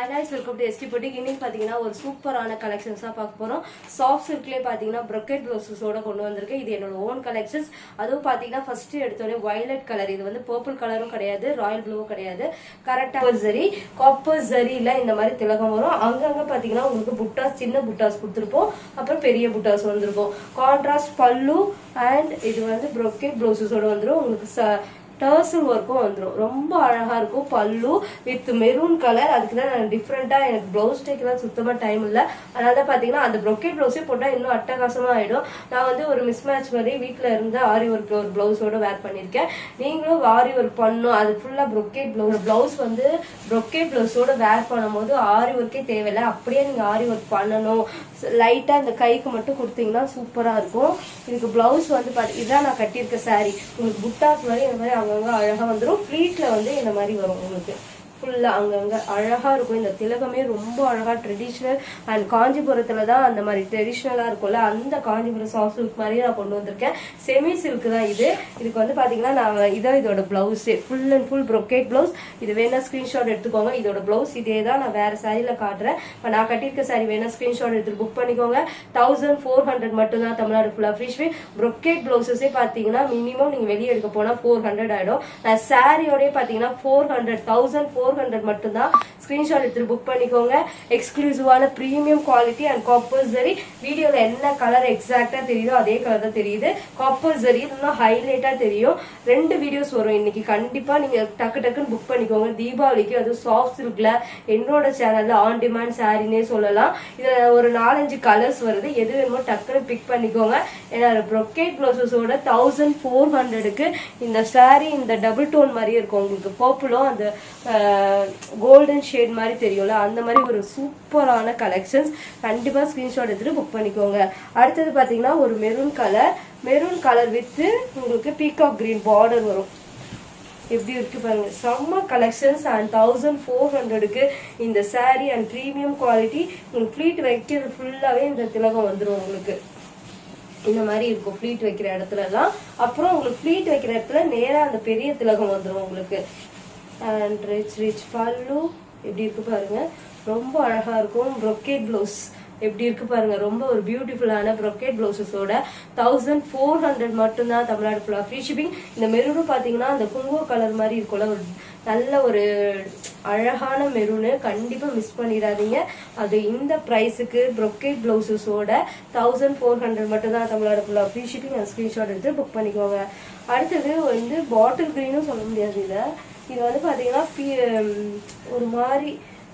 Hi guys welcome to SD boutique இன்னைக்கு பார்த்தீங்கன்னா ஒரு சூப்பரான கலெக்ஷன்ஸாக பார்க்க போகிறோம் சாஃப்ட் சில்க்லேயே பார்த்தீங்கன்னா ப்ரொக்கெட் ப்ளவுசஸோட கொண்டு வந்திருக்கேன் இது என்னோட ஓன் கலெக்ஷன்ஸ் அதுவும் பார்த்தீங்கன்னா ஃபர்ஸ்ட் எடுத்தோடனே வயலட் கலர் இது வந்து பர்பிள் கலரும் கிடையாது ராயல் ப்ளூவும் கிடையாது கரெக்டாக சரி காப்பர் சரியில் இந்த மாதிரி திலகம் வரும் அங்கங்கே பார்த்தீங்கன்னா உங்களுக்கு புட்டாஸ் சின்ன புட்டாஸ் கொடுத்துருப்போம் அப்புறம் பெரிய புட்டாஸ் வந்திருக்கும் கான்ட்ராஸ்ட் பல்லு அண்ட் இது வந்து ப்ரொக்கெட் ப்ளவுசஸோட வந்துடும் உங்களுக்கு ச டர்சல் ஒர்க்கும் வந்துடும் ரொம்ப அழகா இருக்கும் பல்லு வித் மெரூன் கலர் அதுக்கு தான் நான் டிஃப்ரெண்டா எனக்கு ப்ளவுஸ் டேக்கெல்லாம் சுத்தமா டைம் இல்லை அதனால தான் பாத்தீங்கன்னா அந்த ப்ரொக்கெட் ப்ளவுஸே போட்டா இன்னும் அட்டகாசமா ஆயிடும் நான் வந்து ஒரு மிஸ் மேட்ச் மாதிரி வீட்ல இருந்து ஆரி ஒர்க் ஒரு ப்ளவுஸோட வேர் பண்ணியிருக்கேன் நீங்களும் ஆரி ஒர்க் பண்ணும் அது ஃபுல்லா ப்ரொக்கெட் ப்ளவுஸ் ப்ளவுஸ் வந்து ப்ரொக்கெட் ப்ளவுஸோட வேர் பண்ணும்போது ஆரி ஒர்க்கே தேவையில்லை அப்படியே நீங்க ஆரி ஒர்க் பண்ணணும் லைட்டா இந்த கைக்கு மட்டும் கொடுத்தீங்கன்னா சூப்பரா இருக்கும் இதுக்கு பிளவுஸ் வந்து பாத்து இதான் நான் கட்டியிருக்க saree உங்களுக்கு புட்டாஸ் மாதிரி இந்த மாதிரி அங்கங்க அழகா வந்துடும் ஃபிளீட்ல வந்து இந்த மாதிரி வரும் உங்களுக்கு ஃபுல்லா அங்கங்க அழகா இருக்கும் இந்த திலகமே ரொம்ப அழகா ட்ரெடிஷ்னல் அண்ட் காஞ்சிபுரத்துல தான் அந்த மாதிரி ட்ரெடிஷ்னலா இருக்கும்ல அந்த காஞ்சிபுரம் சாஃப்ட் சில்க் மாதிரி நான் கொண்டு வந்திருக்கேன் செமி சில்க் தான் இது இதுக்கு வந்து பாத்தீங்கன்னா நான் இதான் இதோட blouse full and full brocade blouse இது வேணா ஸ்கிரீன்ஷாட் எடுத்துக்கோங்க இதோட பிளவுஸ் இதே தான் நான் வேற சாரியில காட்டுறேன் இப்போ நான் கட்டியிருக்க சாரி வேணா ஸ்கிரீன்ஷாட் எடுத்து புக் பண்ணிக்கோங்க தௌசண்ட் ஃபோர் ஹண்ட்ரட் மட்டும் தான் தமிழ்நாடு ஃபுல்லா ஃப்ரீ ஷிப்பிங் ப்ரொக்கேட் பிளவுசஸே பாத்தீங்கன்னா மினிமம் நீங்க வெளியே எடுக்க போனா ஃபோர் ஹண்ட்ரட் ஆயிடும் நான் சாரியோடய பாத்தீங்கன்னா four hundred thousand four hundred மட்டும் தான் ஸ்கிரீன்ஷாட் எடுத்து புக் பண்ணிக்கோங்க எக்ஸ்க்ளூசிவான premium quality and copper zari வீடியோல என்ன கலர் எக்ஸாக்டா தெரியுதோ அதே கலர் தான் தெரியுது காப்பர் ஜரி இன்னும் ஹைலைட்டா தெரியும் ரெண்டு வீடியோஸ் வரும் இன்னைக்கு கண்டிப்பா நீங்க டக்கு டக்குன்னு புக் பண்ணிக்கோங்க தீபாவளிக்கு அதுவும் சாஃப்ட் சில்க்ல என்னோட சேனல்ல ஆன் டிமாண்ட் சாரினே சொல்லலாம் இதுல ஒரு நாலஞ்சு கலர்ஸ் வருது எது வேணுமோ டக்குன்னு பிக் பண்ணிக்கோங்க ஏன்னா ப்ரொக்கேட் பிளவுசஸோட தௌசண்ட் ஃபோர் ஹண்ட்ரடுக்கு இந்த saree இந்த டபுள் டோன் மாதிரியே இருக்கும் உங்களுக்கு பர்பிளும் அந்த கோல்டன் ஷேட் மாதிரி தெரியும்ல அந்த மாதிரி ஒரு சூப்பரான கலெக்ஷன்ஸ் கண்டிப்பா ஸ்கிரீன்ஷாட் எடுத்துட்டு புக் பண்ணிக்கோங்க அடுத்தது பாத்தீங்கன்னா ஒரு maroon colour maroon colour with உங்களுக்கு பீகாக் கிரீன் பார்டர் வரும் எப்படி இருக்கு பாருங்க செம்ம கலெக்ஷன்ஸ் அண்ட் தௌசண்ட் ஃபோர் ஹண்ட்ரடுக்கு இந்த saree அண்ட் ப்ரீமியம் குவாலிட்டி உங்களுக்கு ஃப்ளீட் வைக்கிறது ஃபுல்லாவே இந்த திலகம் வந்துடும் உங்களுக்கு இந்த மாதிரி இருக்கும் ஃப்ளீட் வைக்கிற இடத்துல எல்லாம் அப்புறம் உங்களுக்கு ஃப்ளீட் வைக்கிற இடத்துல நேரா அந்த பெரிய திலகம் வந்துடும் உங்களுக்கு அண்ட் ரிச் ரிச் பல்லு எப்படி இருக்கு பாருங்க ரொம்ப அழகா இருக்கும் ப்ரொக்கேட் ப்ளவுஸ் எப்படி இருக்கு பாருங்க ரொம்ப ஒரு பியூட்டிஃபுல்லான ப்ரொக்கேட் பிளவுசஸோட தௌசண்ட் ஃபோர் ஹண்ட்ரட் மட்டும்தான் தமிழ்நாடு ஃபுல்லாக ஃப்ரீ ஷிப்பிங் இந்த மெரூனும் பார்த்தீங்கன்னா அந்த குங்கும கலர் மாதிரி இருக்கும்ல ஒரு நல்ல ஒரு அழகான மெரூனு கண்டிப்பா மிஸ் பண்ணிடாதீங்க அது இந்த ப்ரைஸுக்கு ப்ரொக்கேட் பிளவுசஸோட தௌசண்ட் ஃபோர் ஹண்ட்ரட் மட்டும் தான் தமிழ்நாடு ஃபுல்லாக ஃப்ரீ ஷிப்பிங் அண்ட் ஸ்க்ரீன்ஷாட் எடுத்து புக் பண்ணிக்கோங்க அடுத்தது வந்து பாட்டில் க்ரீனும் சொல்ல முடியாது இதை இது வந்து பார்த்தீங்கன்னா பி- ஒரு மாதிரி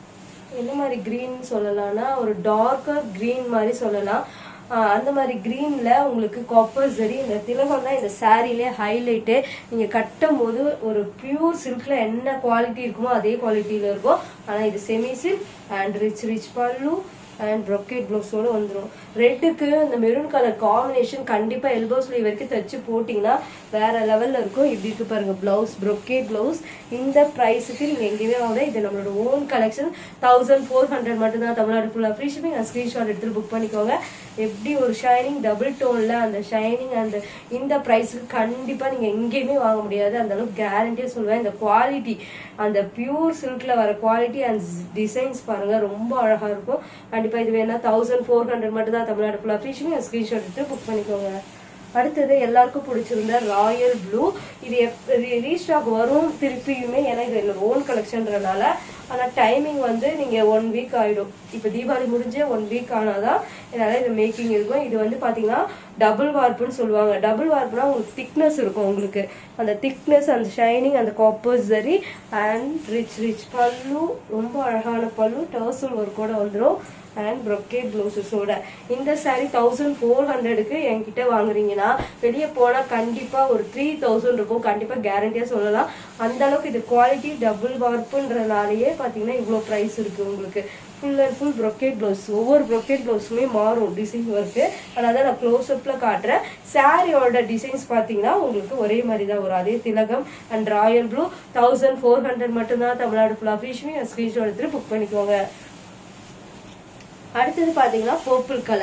என்ன மாதிரி green சொல்லலாம்னா ஒரு டார்க்கர் green மாதிரி சொல்லலாம் ஆஹ் அந்த மாதிரி greenல உங்களுக்கு காப்பர் சரி இந்த திலகம் தான் இந்த சாரீலே ஹைலைட்டு நீங்க கட்டும் போது ஒரு பியூர் சில்க்ல என்ன குவாலிட்டி இருக்குமோ அதே குவாலிட்டியில இருக்கும் ஆனா இது semi silk and rich rich pallu and brocade ப்ளவுஸோட வந்துடும் ரெட்டுக்கு இந்த மெரூன் கலர் காம்பினேஷன் கண்டிப்பா எல்போ ஸ்லீவ் வரைக்கும் தச்சு போட்டிங்கன்னா வேற லெவல்ல இருக்கும் இப்படி இருக்கு பாருங்க பிளவுஸ் ப்ரொக்கேட் பிளவுஸ் இந்த ப்ரைஸுக்கு நீங்க எங்கேயுமே வாங்க இது நம்மளோட own collection thousand four hundred மட்டும் தான் தமிழ்நாடு ஃபுல்லாக ஃப்ரீ ஷிப்பிங் அந்த ஸ்க்ரீன்ஷாட் எடுத்துட்டு புக் பண்ணிக்கோங்க எப்படி ஒரு ஷைனிங் டபுள் டோன்ல அந்த ஷைனிங் அந்த இந்த ப்ரைஸுக்கு கண்டிப்பா நீங்க எங்கேயுமே வாங்க முடியாது அந்த அளவுக்கு கேரண்டியா சொல்லுவேன் இந்த குவாலிட்டி அந்த பியூர் சில்க்ல வர குவாலிட்டி அண்ட் டிசைன்ஸ் பாருங்க ரொம்ப அழகா இருக்கும் கண்டிப்பா இது வேணா தௌசண்ட் ஃபோர் ஹண்ட்ரட் மட்டும் தான் தமிழ்நாடு ஃபுல்லாக ஃப்ரீ ஷிப்பிங் ஸ்க்ரீன்ஷாட் எடுத்து புக் பண்ணிக்கோங்க அடுத்தது எல்லாருக்கும் பிடிச்சிருந்த ராயல் ப்ளூ இது ரீஸ்டாக் வரும் திருப்பியுமே ஏன்னா இது என்னோட ஓன் கலெக்ஷன்றனால ஆனா டைமிங் வந்து நீங்க ஒன் வீக் ஆயிடும் இப்ப தீபாவளி முடிஞ்சே ஒன் வீக் ஆனாதான் என்னால இது மேக்கிங் இருக்கும் இது வந்து பாத்தீங்கன்னா டபுள் வார்ப்புன்னு சொல்லுவாங்க டபுள் வார்ப்புனா உங்களுக்கு திக்னஸ் இருக்கும் உங்களுக்கு அந்த திக்னஸ் அந்த ஷைனிங் அந்த காப்பர் சரி அண்ட் ரிச் ரிச் பல்லு ரொம்ப அழகான பல்லு டர்சல் ஒர்க்கோட வந்துடும் அண்ட் ப்ரொக்கேட் ப்ளவுசஸோட இந்த saree தௌசண்ட் ஃபோர் ஹண்ட்ரடுக்கு என்கிட்ட வாங்குறீங்கன்னா வெளியே போனால் கண்டிப்பாக ஒரு த்ரீ தௌசண்ட் இருக்கும் கண்டிப்பாக கேரண்டியாக சொல்லலாம் அந்த அளவுக்கு இது குவாலிட்டி டபுள் வார்ப்புன்றனாலேயே பார்த்தீங்கன்னா இவ்வளோ ப்ரைஸ் இருக்கு உங்களுக்கு full and full brocade blouse ஒவ்வொரு ப்ரொக்கேட் ப்ளவுஸுமே மாறும் டிசைன் ஒர்க்கு அதனால நான் க்ளோஸ் அப்பில் காட்டுறேன் சாரியோட டிசைன்ஸ் பார்த்தீங்கன்னா உங்களுக்கு ஒரே மாதிரி தான் வரும் அதே திலகம் and royal blue thousand four hundred மட்டும்தான் தமிழ்நாடு ஃபுல்லாக ஃப்ரீஷ்மி ஸ்க்ரீன்ஷாட் எடுத்துட்டு புக் பண்ணிக்கோங்க அடுத்தது பாத்தீங்கன்னா பர்பிள் கலர்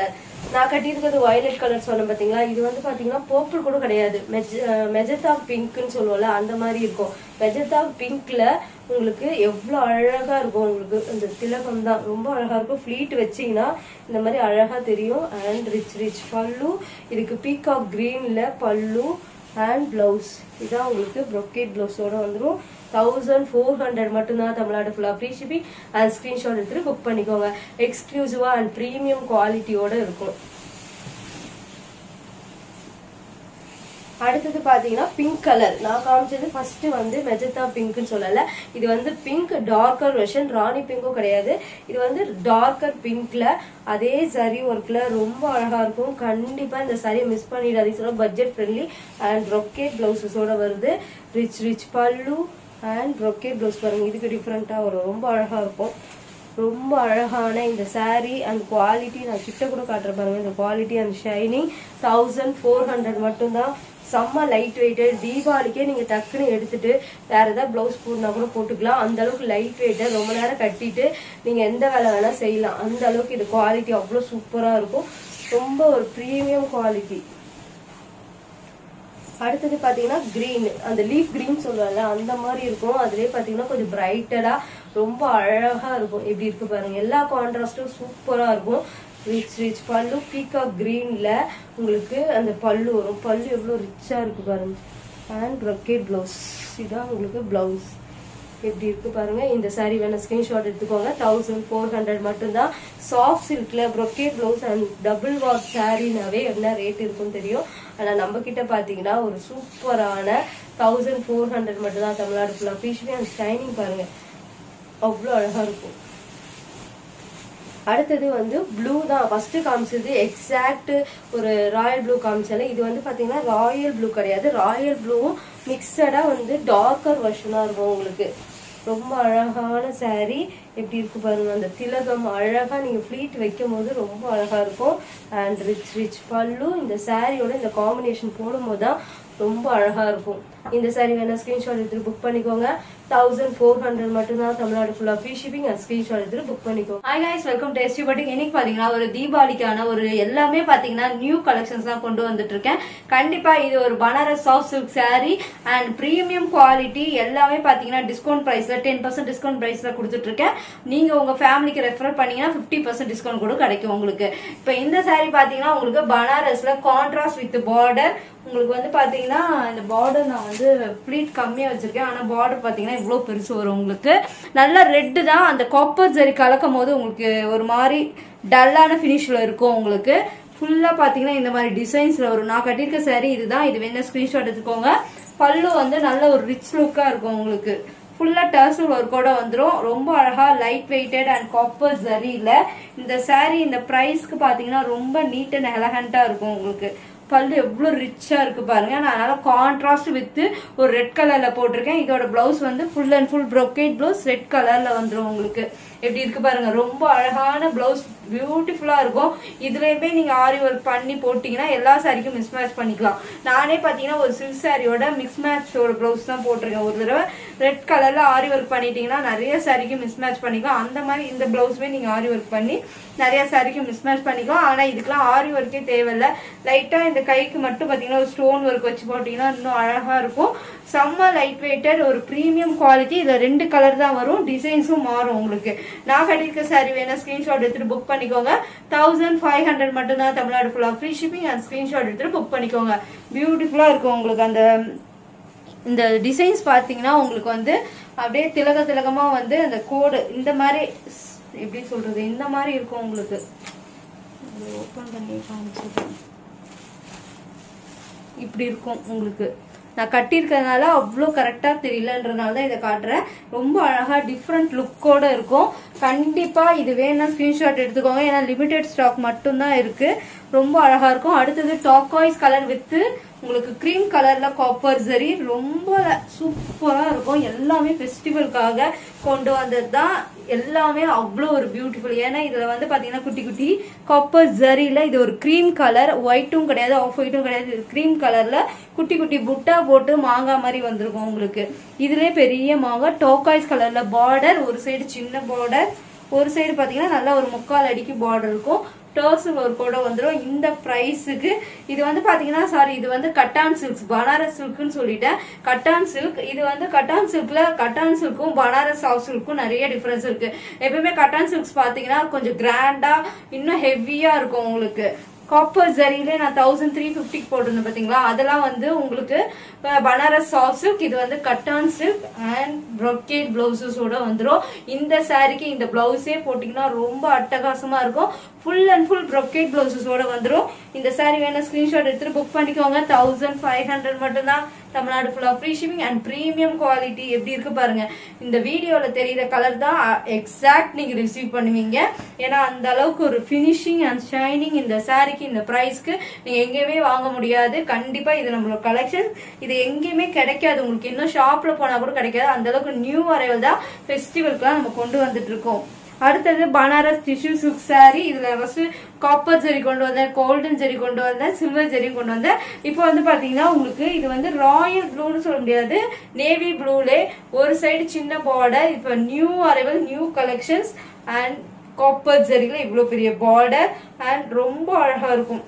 நான் கட்டியிருக்கிறது வயலட் கலர் சொன்னேன் பாத்தீங்களா இது வந்து பாத்தீங்கன்னா பர்பிள் கூட கிடையாது மெஜந்தா பிங்க்னு சொல்லுவோம்ல அந்த மாதிரி இருக்கும் மெஜந்தா பிங்க்ல உங்களுக்கு எவ்வளவு அழகா இருக்கும் உங்களுக்கு இந்த திலகம் தான் ரொம்ப அழகா இருக்கும் ஃபிளீட் வச்சீங்கன்னா இந்த மாதிரி அழகா தெரியும் அண்ட் ரிச் ரிச் பல்லு இதுக்கு பீகாக் கிரீன்ல பல்லு அண்ட் பிளவுஸ் இதான் உங்களுக்கு ப்ரொக்கேட் பிளவுஸோட வந்துடும் தௌசண்ட் ஃபோர் ஹண்ட்ரட் மட்டும்தான் தமிழ்நாடு ஃபுல்லாக ஃப்ரீ ஷிப்பிங் அண்ட் ஸ்க்ரீன்ஷாட் எடுத்துட்டு புக் பண்ணிக்கோங்க எக்ஸ்க்ளூசிவா அண்ட் ப்ரீமியம் குவாலிட்டியோட இருக்கும் அடுத்தது பாத்தீங்கன்னா பிங்க் கலர் நான் காமிச்சது ஃபர்ஸ்ட் வந்து மெஜந்தா பிங்க்னு சொல்லல இது வந்து பிங்க் டார்க்கர் வெர்ஷன் ராணி பிங்க்கும் கிடையாது இது வந்து டார்க்கர் பிங்க்ல அதே சரி ஒர்க்ல ரொம்ப அழகா இருக்கும் கண்டிப்பா இந்த சரியை மிஸ் பண்ணிடாதீங்க சொல்ல பட்ஜெட் ஃப்ரெண்ட்லி அண்ட் ரொக்கேட் பிளவுசஸோட வருது rich rich pallu and brocade blouse பாருங்க இதுக்கு டிஃப்ரெண்டா வரும் ரொம்ப அழகா இருக்கும் ரொம்ப அழகான இந்த saree அண்ட் குவாலிட்டி நான் கிட்ட கூட காட்டுறேன் பாருங்க இந்த quality and shining thousand four hundred மட்டும்தான் செம்ம லைட் வெயிட்டட் தீபாவளிக்கே நீங்க டக்குன்னு எடுத்துட்டு வேற ஏதாவது பிளவுஸ் போடனா கூட போட்டுக்கலாம் அந்த அளவுக்கு லைட் வெயிட்டட் ரொம்ப நேரம் கட்டிட்டு நீங்க எந்த வேலை வேணா செய்யலாம் அந்த அளவுக்கு இது குவாலிட்டி அவ்வளவு சூப்பரா இருக்கும் ரொம்ப ஒரு ப்ரீமியம் குவாலிட்டி அடுத்தது பாத்தீங்கன்னா கிரீன் அந்த லீஃப் கிரீன் சொல்லுவாங்கல்ல அந்த மாதிரி இருக்கும் அதுலயே பாத்தீங்கன்னா கொஞ்சம் பிரைட்டடா ரொம்ப அழகா இருக்கும் இப்படி இருக்கு பாருங்க எல்லா கான்ட்ராஸ்டும் சூப்பரா இருக்கும் ரிச் ரிச் பல்லு பீகாக் கிரீன்ல உங்களுக்கு அந்த பல்லு வரும் பல்லு எவ்வளவு ரிச்சா இருக்கு பாருங்க அண்ட் ப்ரொக்கேட் பிளவுஸ் இதான் உங்களுக்கு பிளவுஸ் எப்படி இருக்கு பாருங்க இந்த saree வேணா ஸ்கிரீன்ஷாட் எடுத்துக்கோங்க தௌசண்ட் ஃபோர் ஹண்ட்ரட் மட்டும்தான் சாஃப்ட் சில்க்ல brocade blouse and double wash சாரீனாவே என்ன ரேட் இருக்குன்னு தெரியும் ஆனா நம்ம கிட்ட பாத்தீங்கன்னா ஒரு சூப்பரான தௌசண்ட் ஃபோர் ஹண்ட்ரட் மட்டும் தான் தமிழ்நாடு ஃபுல்லா ஃபிஷ்மே அண்ட் ஷைனிங் பாருங்க அவ்வளோ அழகா இருக்கும் அடுத்தது வந்து ப்ளூ தான் ஃபர்ஸ்ட் காமிச்சது எக்ஸாக்ட் ஒரு ராயல் ப்ளூ காமிச்சால இது வந்து பாத்தீங்கன்னா ராயல் ப்ளூ கிடையாது ராயல் ப்ளூவும் மிக்சடா வந்து டார்க்கர் வெர்ஷனா இருக்கும் உங்களுக்கு ரொம்ப அழகான saree எப்படி இருக்கு பாருங்க அந்த திலகம் அழகா நீங்க ஃப்ளீட் வைக்கும் போது ரொம்ப அழகா இருக்கும் அண்ட் ரிச் ரிச் பல்லு இந்த சாரியோட இந்த காம்பினேஷன் போடும்போது தான் ரொம்ப அழகா இருக்கும் இந்த saree வேணா ஸ்கிரீன்ஷாட் எடுத்துட்டு புக் பண்ணிக்கோங்க தௌசண்ட் ஃபோர் ஹண்ட்ரட் மட்டும்தான் தமிழ்நாடு ஃபுல்லா ஃப்ரீ ஷிப்பிங் அண்ட் ஸ்கிரீன்ஷாட் எடுத்துட்டு புக் பண்ணிக்கோங்க ஹாய் guys வெல்கம் டு எஸ்டி பட்டிக் இன்னைக்கு பாத்தீங்கன்னா ஒரு தீபாவளிக்கான ஒரு எல்லாமே பாத்தீங்கன்னா நியூ கலெக்ஷன்ஸ் தான் கொண்டு வந்துட்டு இருக்கேன் கண்டிப்பா இது ஒரு Banaras soft silk saree and premium quality எல்லாமே பாத்தீங்கன்னா டிஸ்கவுண்ட் பிரைஸ்ல டென் பர்சன்ட் டிஸ்கவுண்ட் பிரைஸ்ல கொடுத்துட்டு இருக்கேன் நீங்க உங்க ஃபேமிலிக்கு ரெஃபர் பண்ணீங்கன்னா ஃபிஃப்டி பர்சன்ட் டிஸ்கவுண்ட் கூட கிடைக்கும் உங்களுக்கு இப்போ இந்த saree பாத்தீங்கன்னா உங்களுக்கு பனாரஸ்ல கான்ட்ராஸ்ட் வித் பார்டர் உங்களுக்கு வந்து பாத்தீங்கன்னா இந்த பார்டர் நான் வந்து ப்ளீட் கம்மியா வச்சிருக்கேன் ஆனா பார்டர் பாத்தீங்கன்னா இவ்வளவு பெருசு வரும் உங்களுக்கு நல்லா ரெட்டு தான் அந்த காப்பர் ஜரி கலக்கும் போது உங்களுக்கு ஒரு மாதிரி டல்லான ஃபினிஷ்ல இருக்கும் உங்களுக்கு ஃபுல்லா பாத்தீங்கன்னா இந்த மாதிரி டிசைன்ஸ்ல வரும் நான் கட்டியிருக்க saree இதுதான் இது வேணா ஸ்கிரீன்ஷாட் எடுத்துக்கோங்க பல்லு வந்து நல்ல ஒரு ரிச் லுக்கா இருக்கும் உங்களுக்கு ஃபுல்லா டர்சல் ஒர்க்கோட வந்துரும் ரொம்ப அழகா லைட் வெயிட்டட் அண்ட் காப்பர் ஜரியில இந்த saree இந்த பிரைஸ்க்கு பாத்தீங்கன்னா ரொம்ப நீட் அண்ட் எலகண்டா இருக்கும் உங்களுக்கு பல்லு எவ்வளவு ரிச்சா இருக்கு பாருங்க நான் அதனால கான்ட்ராஸ்ட் வித் ஒரு ரெட் கலர்ல போட்டிருக்கேன் இதோட பிளவுஸ் வந்து full and full brocade blouse red கலர்ல வந்துரும் உங்களுக்கு எப்படி இருக்கு பாருங்க ரொம்ப அழகான பிளவுஸ் பியூட்டிஃபுல்லா இருக்கும் இதுலயுமே நீங்க ஆரி ஒர்க் பண்ணி போட்டீங்கன்னா எல்லா சாரிக்கும் மிஸ் மேட்ச் பண்ணிக்கலாம் நானே பாத்தீங்கன்னா ஒரு சில்க் சாரியோட மிக்ஸ் மேட்சோட பிளவுஸ் தான் போட்டிருக்கேன் ஒரு தடவை ரெட் கலர்ல ஆரி ஒர்க் பண்ணிட்டீங்கன்னா நிறைய சாரிக்கு மிஸ் மேட்ச் பண்ணிக்கலாம் அந்த மாதிரி இந்த பிளவுஸ்மே நீங்க ஆரி ஒர்க் பண்ணி நிறைய சாரிக்கு மிஸ் மேட்ச் பண்ணிக்கலாம் ஆனா இதுக்கெல்லாம் ஆரி ஒர்க்கே தேவையில்ல லைட்டா இந்த கைக்கு மட்டும் பாத்தீங்கன்னா ஒரு ஸ்டோன் ஒர்க் வச்சு போட்டீங்கன்னா இன்னும் அழகா இருக்கும் செம்ம லைட் வெயிட்டட் ஒரு ப்ரீமியம் குவாலிட்டி இதுல ரெண்டு கலர் தான் வரும் டிசைன்ஸும் மாறும் உங்களுக்கு நான் கட்டியிருக்க சாரி வேணா ஸ்கிரீன்ஷாட் எடுத்துட்டு புக் பண்ணிக்கோங்க தௌசண்ட் ஃபைவ் ஹண்ட்ரட் மட்டும் தான் தமிழ்நாடு ஃபுல்லா ஃப்ரீ ஷிப்பிங் அண்ட் ஸ்கிரீன்ஷாட் எடுத்துட்டு புக் பண்ணிக்கோங்க பியூட்டிஃபுல்லா இருக்கும் உங்களுக்கு அந்த இந்த டிசைன்ஸ் பார்த்தீங்கன்னா உங்களுக்கு வந்து அப்படியே திலக திலகமா வந்து அந்த கோடு இந்த மாதிரி ஸ்- எப்படி சொல்றது இந்த மாதிரி இருக்கும் உங்களுக்கு ஓப்பன் பண்ணி காமிச்சிடுறேன் இப்படி இருக்கும் உங்களுக்கு நான் கட்டியிருக்கிறதுனால அவ்வளோ கரெக்டாக தெரியலன்றனால தான் இதை காட்டுறேன் ரொம்ப அழகா டிஃப்ரெண்ட் லுக்கோட இருக்கும் கண்டிப்பா இது வேணா ஸ்கிரீன்ஷாட் எடுத்துக்கோங்க ஏன்னா லிமிடெட் ஸ்டாக் மட்டும்தான் இருக்கு ரொம்ப அழகா இருக்கும் அடுத்தது டாக்காய்ஸ் கலர் வித்து உங்களுக்கு க்ரீம் கலர்ல காப்பர் ஜரி ரொம்ப சூப்பரா இருக்கும் எல்லாமே ஃபெஸ்டிவலுக்காக கொண்டு வந்தது தான் எல்லாமே அவ்வளோ ஒரு பியூட்டிஃபுல் ஏன்னா இதுல வந்து பாத்தீங்கன்னா குட்டி குட்டி காப்பர் ஜரியில இது ஒரு க்ரீம் கலர் ஒயிட்டும் கிடையாது ஆஃப் ஒயிட்டும் கிடையாது இது க்ரீம் கலர்ல குட்டி குட்டி புட்டா போட்டு மாங்காய் மாதிரி வந்திருக்கும் உங்களுக்கு இதுலயே பெரிய மாங்காய் டோக்காய்ஸ் கலர்ல பார்டர் ஒரு சைடு சின்ன பார்டர் ஒரு சைடு பாத்தீங்கன்னா நல்லா ஒரு முக்கால் அடிக்கு பார்டர் இருக்கும் டர்சல் ஒரு கூட வந்துடும் இந்த ப்ரைஸுக்கு இது வந்து பாத்தீங்கன்னா சாரி இது வந்து கட்டான் சில்க்ஸ் பனாரஸ் சில்க்னு சொல்லிட்டேன் கட்டான் சில்க் இது வந்து கட்டான் சில்க்ல கட்டான் சில்க்கும் பனாரஸ் சாஃப்ட் சில்க்கும் நிறைய டிஃபரன்ஸ் இருக்கு எப்பவுமே கட்டான் சில்க்ஸ் பாத்தீங்கன்னா கொஞ்சம் கிராண்டா இன்னும் ஹெவியா இருக்கும் உங்களுக்கு காப்பர் ஜரியிலே நான் தௌசண்ட் த்ரீ ஃபிஃப்டிக்கு போட்டிருந்தேன் பாத்தீங்களா அதெல்லாம் வந்து உங்களுக்கு அஹ், பனாரஸ் சாஃப்ட் சில்க் இது வந்து கட்டான் சில்க் அண்ட் ப்ரொக்கேட் பிளவுசஸோட வந்துரும் இந்த சாரிக்கு இந்த பிளவுஸே போட்டீங்கன்னா ரொம்ப அட்டகாசமா இருக்கும் ஃபுல் அண்ட் ஃபுல் ப்ரொக்கேட் பிளவுசஸோட வந்துரும் இந்த சாரி வேணா ஸ்கிரீன்ஷாட் எடுத்துட்டு புக் பண்ணிக்கோங்க தௌசண்ட் ஃபைவ் ஹண்ட்ரட் மட்டும்தான் தமிழ்நாடு ஃபுல்லா free shipping and premium quality எப்படி இருக்கு பாருங்க இந்த வீடியோல தெரியுற கலர் தான் எக்ஸாக்ட் நீங்க ரிசீவ் பண்ணுவீங்க ஏன்னா அந்த அளவுக்கு ஒரு ஃபினிஷிங் அண்ட் ஷைனிங் இந்த சாரிக்கு இந்த பிரைஸ்க்கு நீங்க எங்கேயுமே வாங்க முடியாது கண்டிப்பா இது நம்மளோட கலெக்ஷன் இது எங்கேயுமே கிடைக்காது உங்களுக்கு இன்னும் ஷாப்ல போனா கூட கிடைக்காது அந்த அளவுக்கு நியூ அரைவல் தான் ஃபெஸ்டிவல்க்குலாம் நம்ம கொண்டு வந்துட்டு இருக்கோம் அடுத்தது பனாரஸ் டிஷ்யூ சில்க் saree இதுல ஃபர்ஸ்ட் காப்பர் ஜெரி கொண்டு வந்தேன் கோல்டன் ஜெரி கொண்டு வந்தேன் சில்வர் ஜெரி கொண்டு வந்தேன் இப்போ வந்து பாத்தீங்கன்னா உங்களுக்கு இது வந்து ராயல் ப்ளூன்னு சொல்ல முடியாது நேவி ப்ளூலே ஒரு சைடு சின்ன பார்டர் இப்போ new arrival new collections and copper ஜெரில இவ்வளவு பெரிய பார்டர் அண்ட் ரொம்ப அழகா இருக்கும்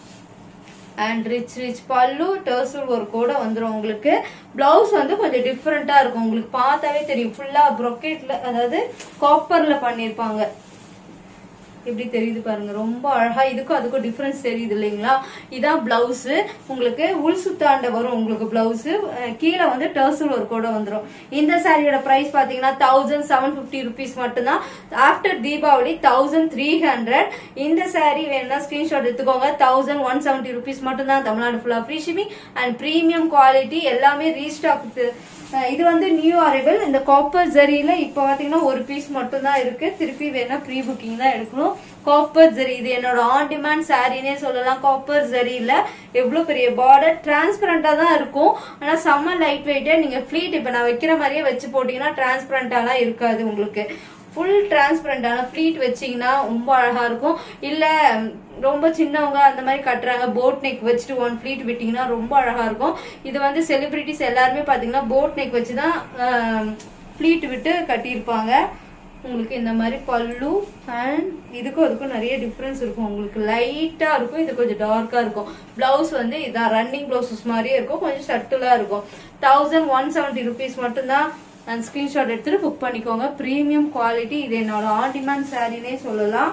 அண்ட் ரிச் ரிச் பல்லு டர்சல் ஒர்க்கோட வந்துரும் உங்களுக்கு பிளவுஸ் வந்து கொஞ்சம் டிஃப்ரெண்டா இருக்கும் உங்களுக்கு பார்த்தாவே தெரியும் ஃபுல்லா ப்ரொக்கெட்ல அதாவது காப்பர்ல பண்ணிருப்பாங்க எப்படி தெரியுது பாருங்க ரொம்ப அழகா இதுக்கும் அதுக்கும் டிஃபரன்ஸ் தெரியுது இல்லைங்களா இதான் பிளவுஸ் உங்களுக்கு உள் சுத்தாண்ட வரும் உங்களுக்கு பிளவுஸ் கீழே வந்து டர்சல் ஒர்க்கோட வந்துரும் இந்த சாரியோட பிரைஸ் பாத்தீங்கன்னா தௌசண்ட் செவன் பிப்டி ருபீஸ் மட்டும்தான் after Deepavali thousand three hundred இந்த சாரி வேணும்னா ஸ்கிரீன்ஷாட் எடுத்துக்கோங்க தௌசண்ட் ஒன் செவன்டி ருபீஸ் மட்டும்தான் தமிழ்நாடு ஃபுல்லா free shipping and premium quality எல்லாமே ரீஸ்டாக் இது வந்து நியூ அரைவல் இந்த காப்பர் ஜரியில இப்ப பாத்தீங்கன்னா ஒரு பீஸ் மட்டும் தான் இருக்கு திருப்பி வேணா ப்ரீ புக்கிங் தான் எடுக்கணும் காப்பர் ஜரி இது என்னோட ஆன் டிமாண்ட் சாரினே சொல்லலாம் காப்பர் ஜரியில எவ்வளவு பெரிய பார்டர் டிரான்ஸ்பரண்டா தான் இருக்கும் ஆனா செம்ம லைட் வெயிட்டே நீங்க ஃபிளீட் இப்ப நான் வைக்கிற மாதிரியே வச்சு போட்டீங்கன்னா டிரான்ஸ்பரண்டாலாம் இருக்காது உங்களுக்கு ஃபுல் டிரான்ஸ்பரண்டான ஃபிளீட் வச்சீங்கன்னா ரொம்ப அழகா இருக்கும் இல்ல ரொம்ப சின்னவங்க அந்த மாதிரி கட்டுறாங்க போட் நெக் வச்சுட்டு ஒன் ஃபிளீட் விட்டீங்கன்னா ரொம்ப அழகா இருக்கும் இது வந்து செலிபிரிட்டிஸ் எல்லாருமே பாத்தீங்கன்னா போட் நெக் வச்சுதான் ஃபிளீட் விட்டு கட்டியிருப்பாங்க உங்களுக்கு இந்த மாதிரி பல்லு அண்ட் இதுக்கும் அதுக்கும் நிறைய டிஃபரன்ஸ் இருக்கும் உங்களுக்கு லைட்டா இருக்கும் இது கொஞ்சம் டார்க்கா இருக்கும் பிளவுஸ் வந்து இதான் ரன்னிங் பிளவுசஸ் மாதிரியே இருக்கும் கொஞ்சம் ஷர்ட்டுலா இருக்கும் தௌசண்ட் ஒன் செவன்டி ருபீஸ் மட்டும்தான் அண்ட் ஸ்கிரீன்ஷாட் எடுத்துட்டு புக் பண்ணிக்கோங்க ப்ரீமியம் குவாலிட்டி இது என்னோட ஆன் டிமாண்ட் சாரினே சொல்லலாம்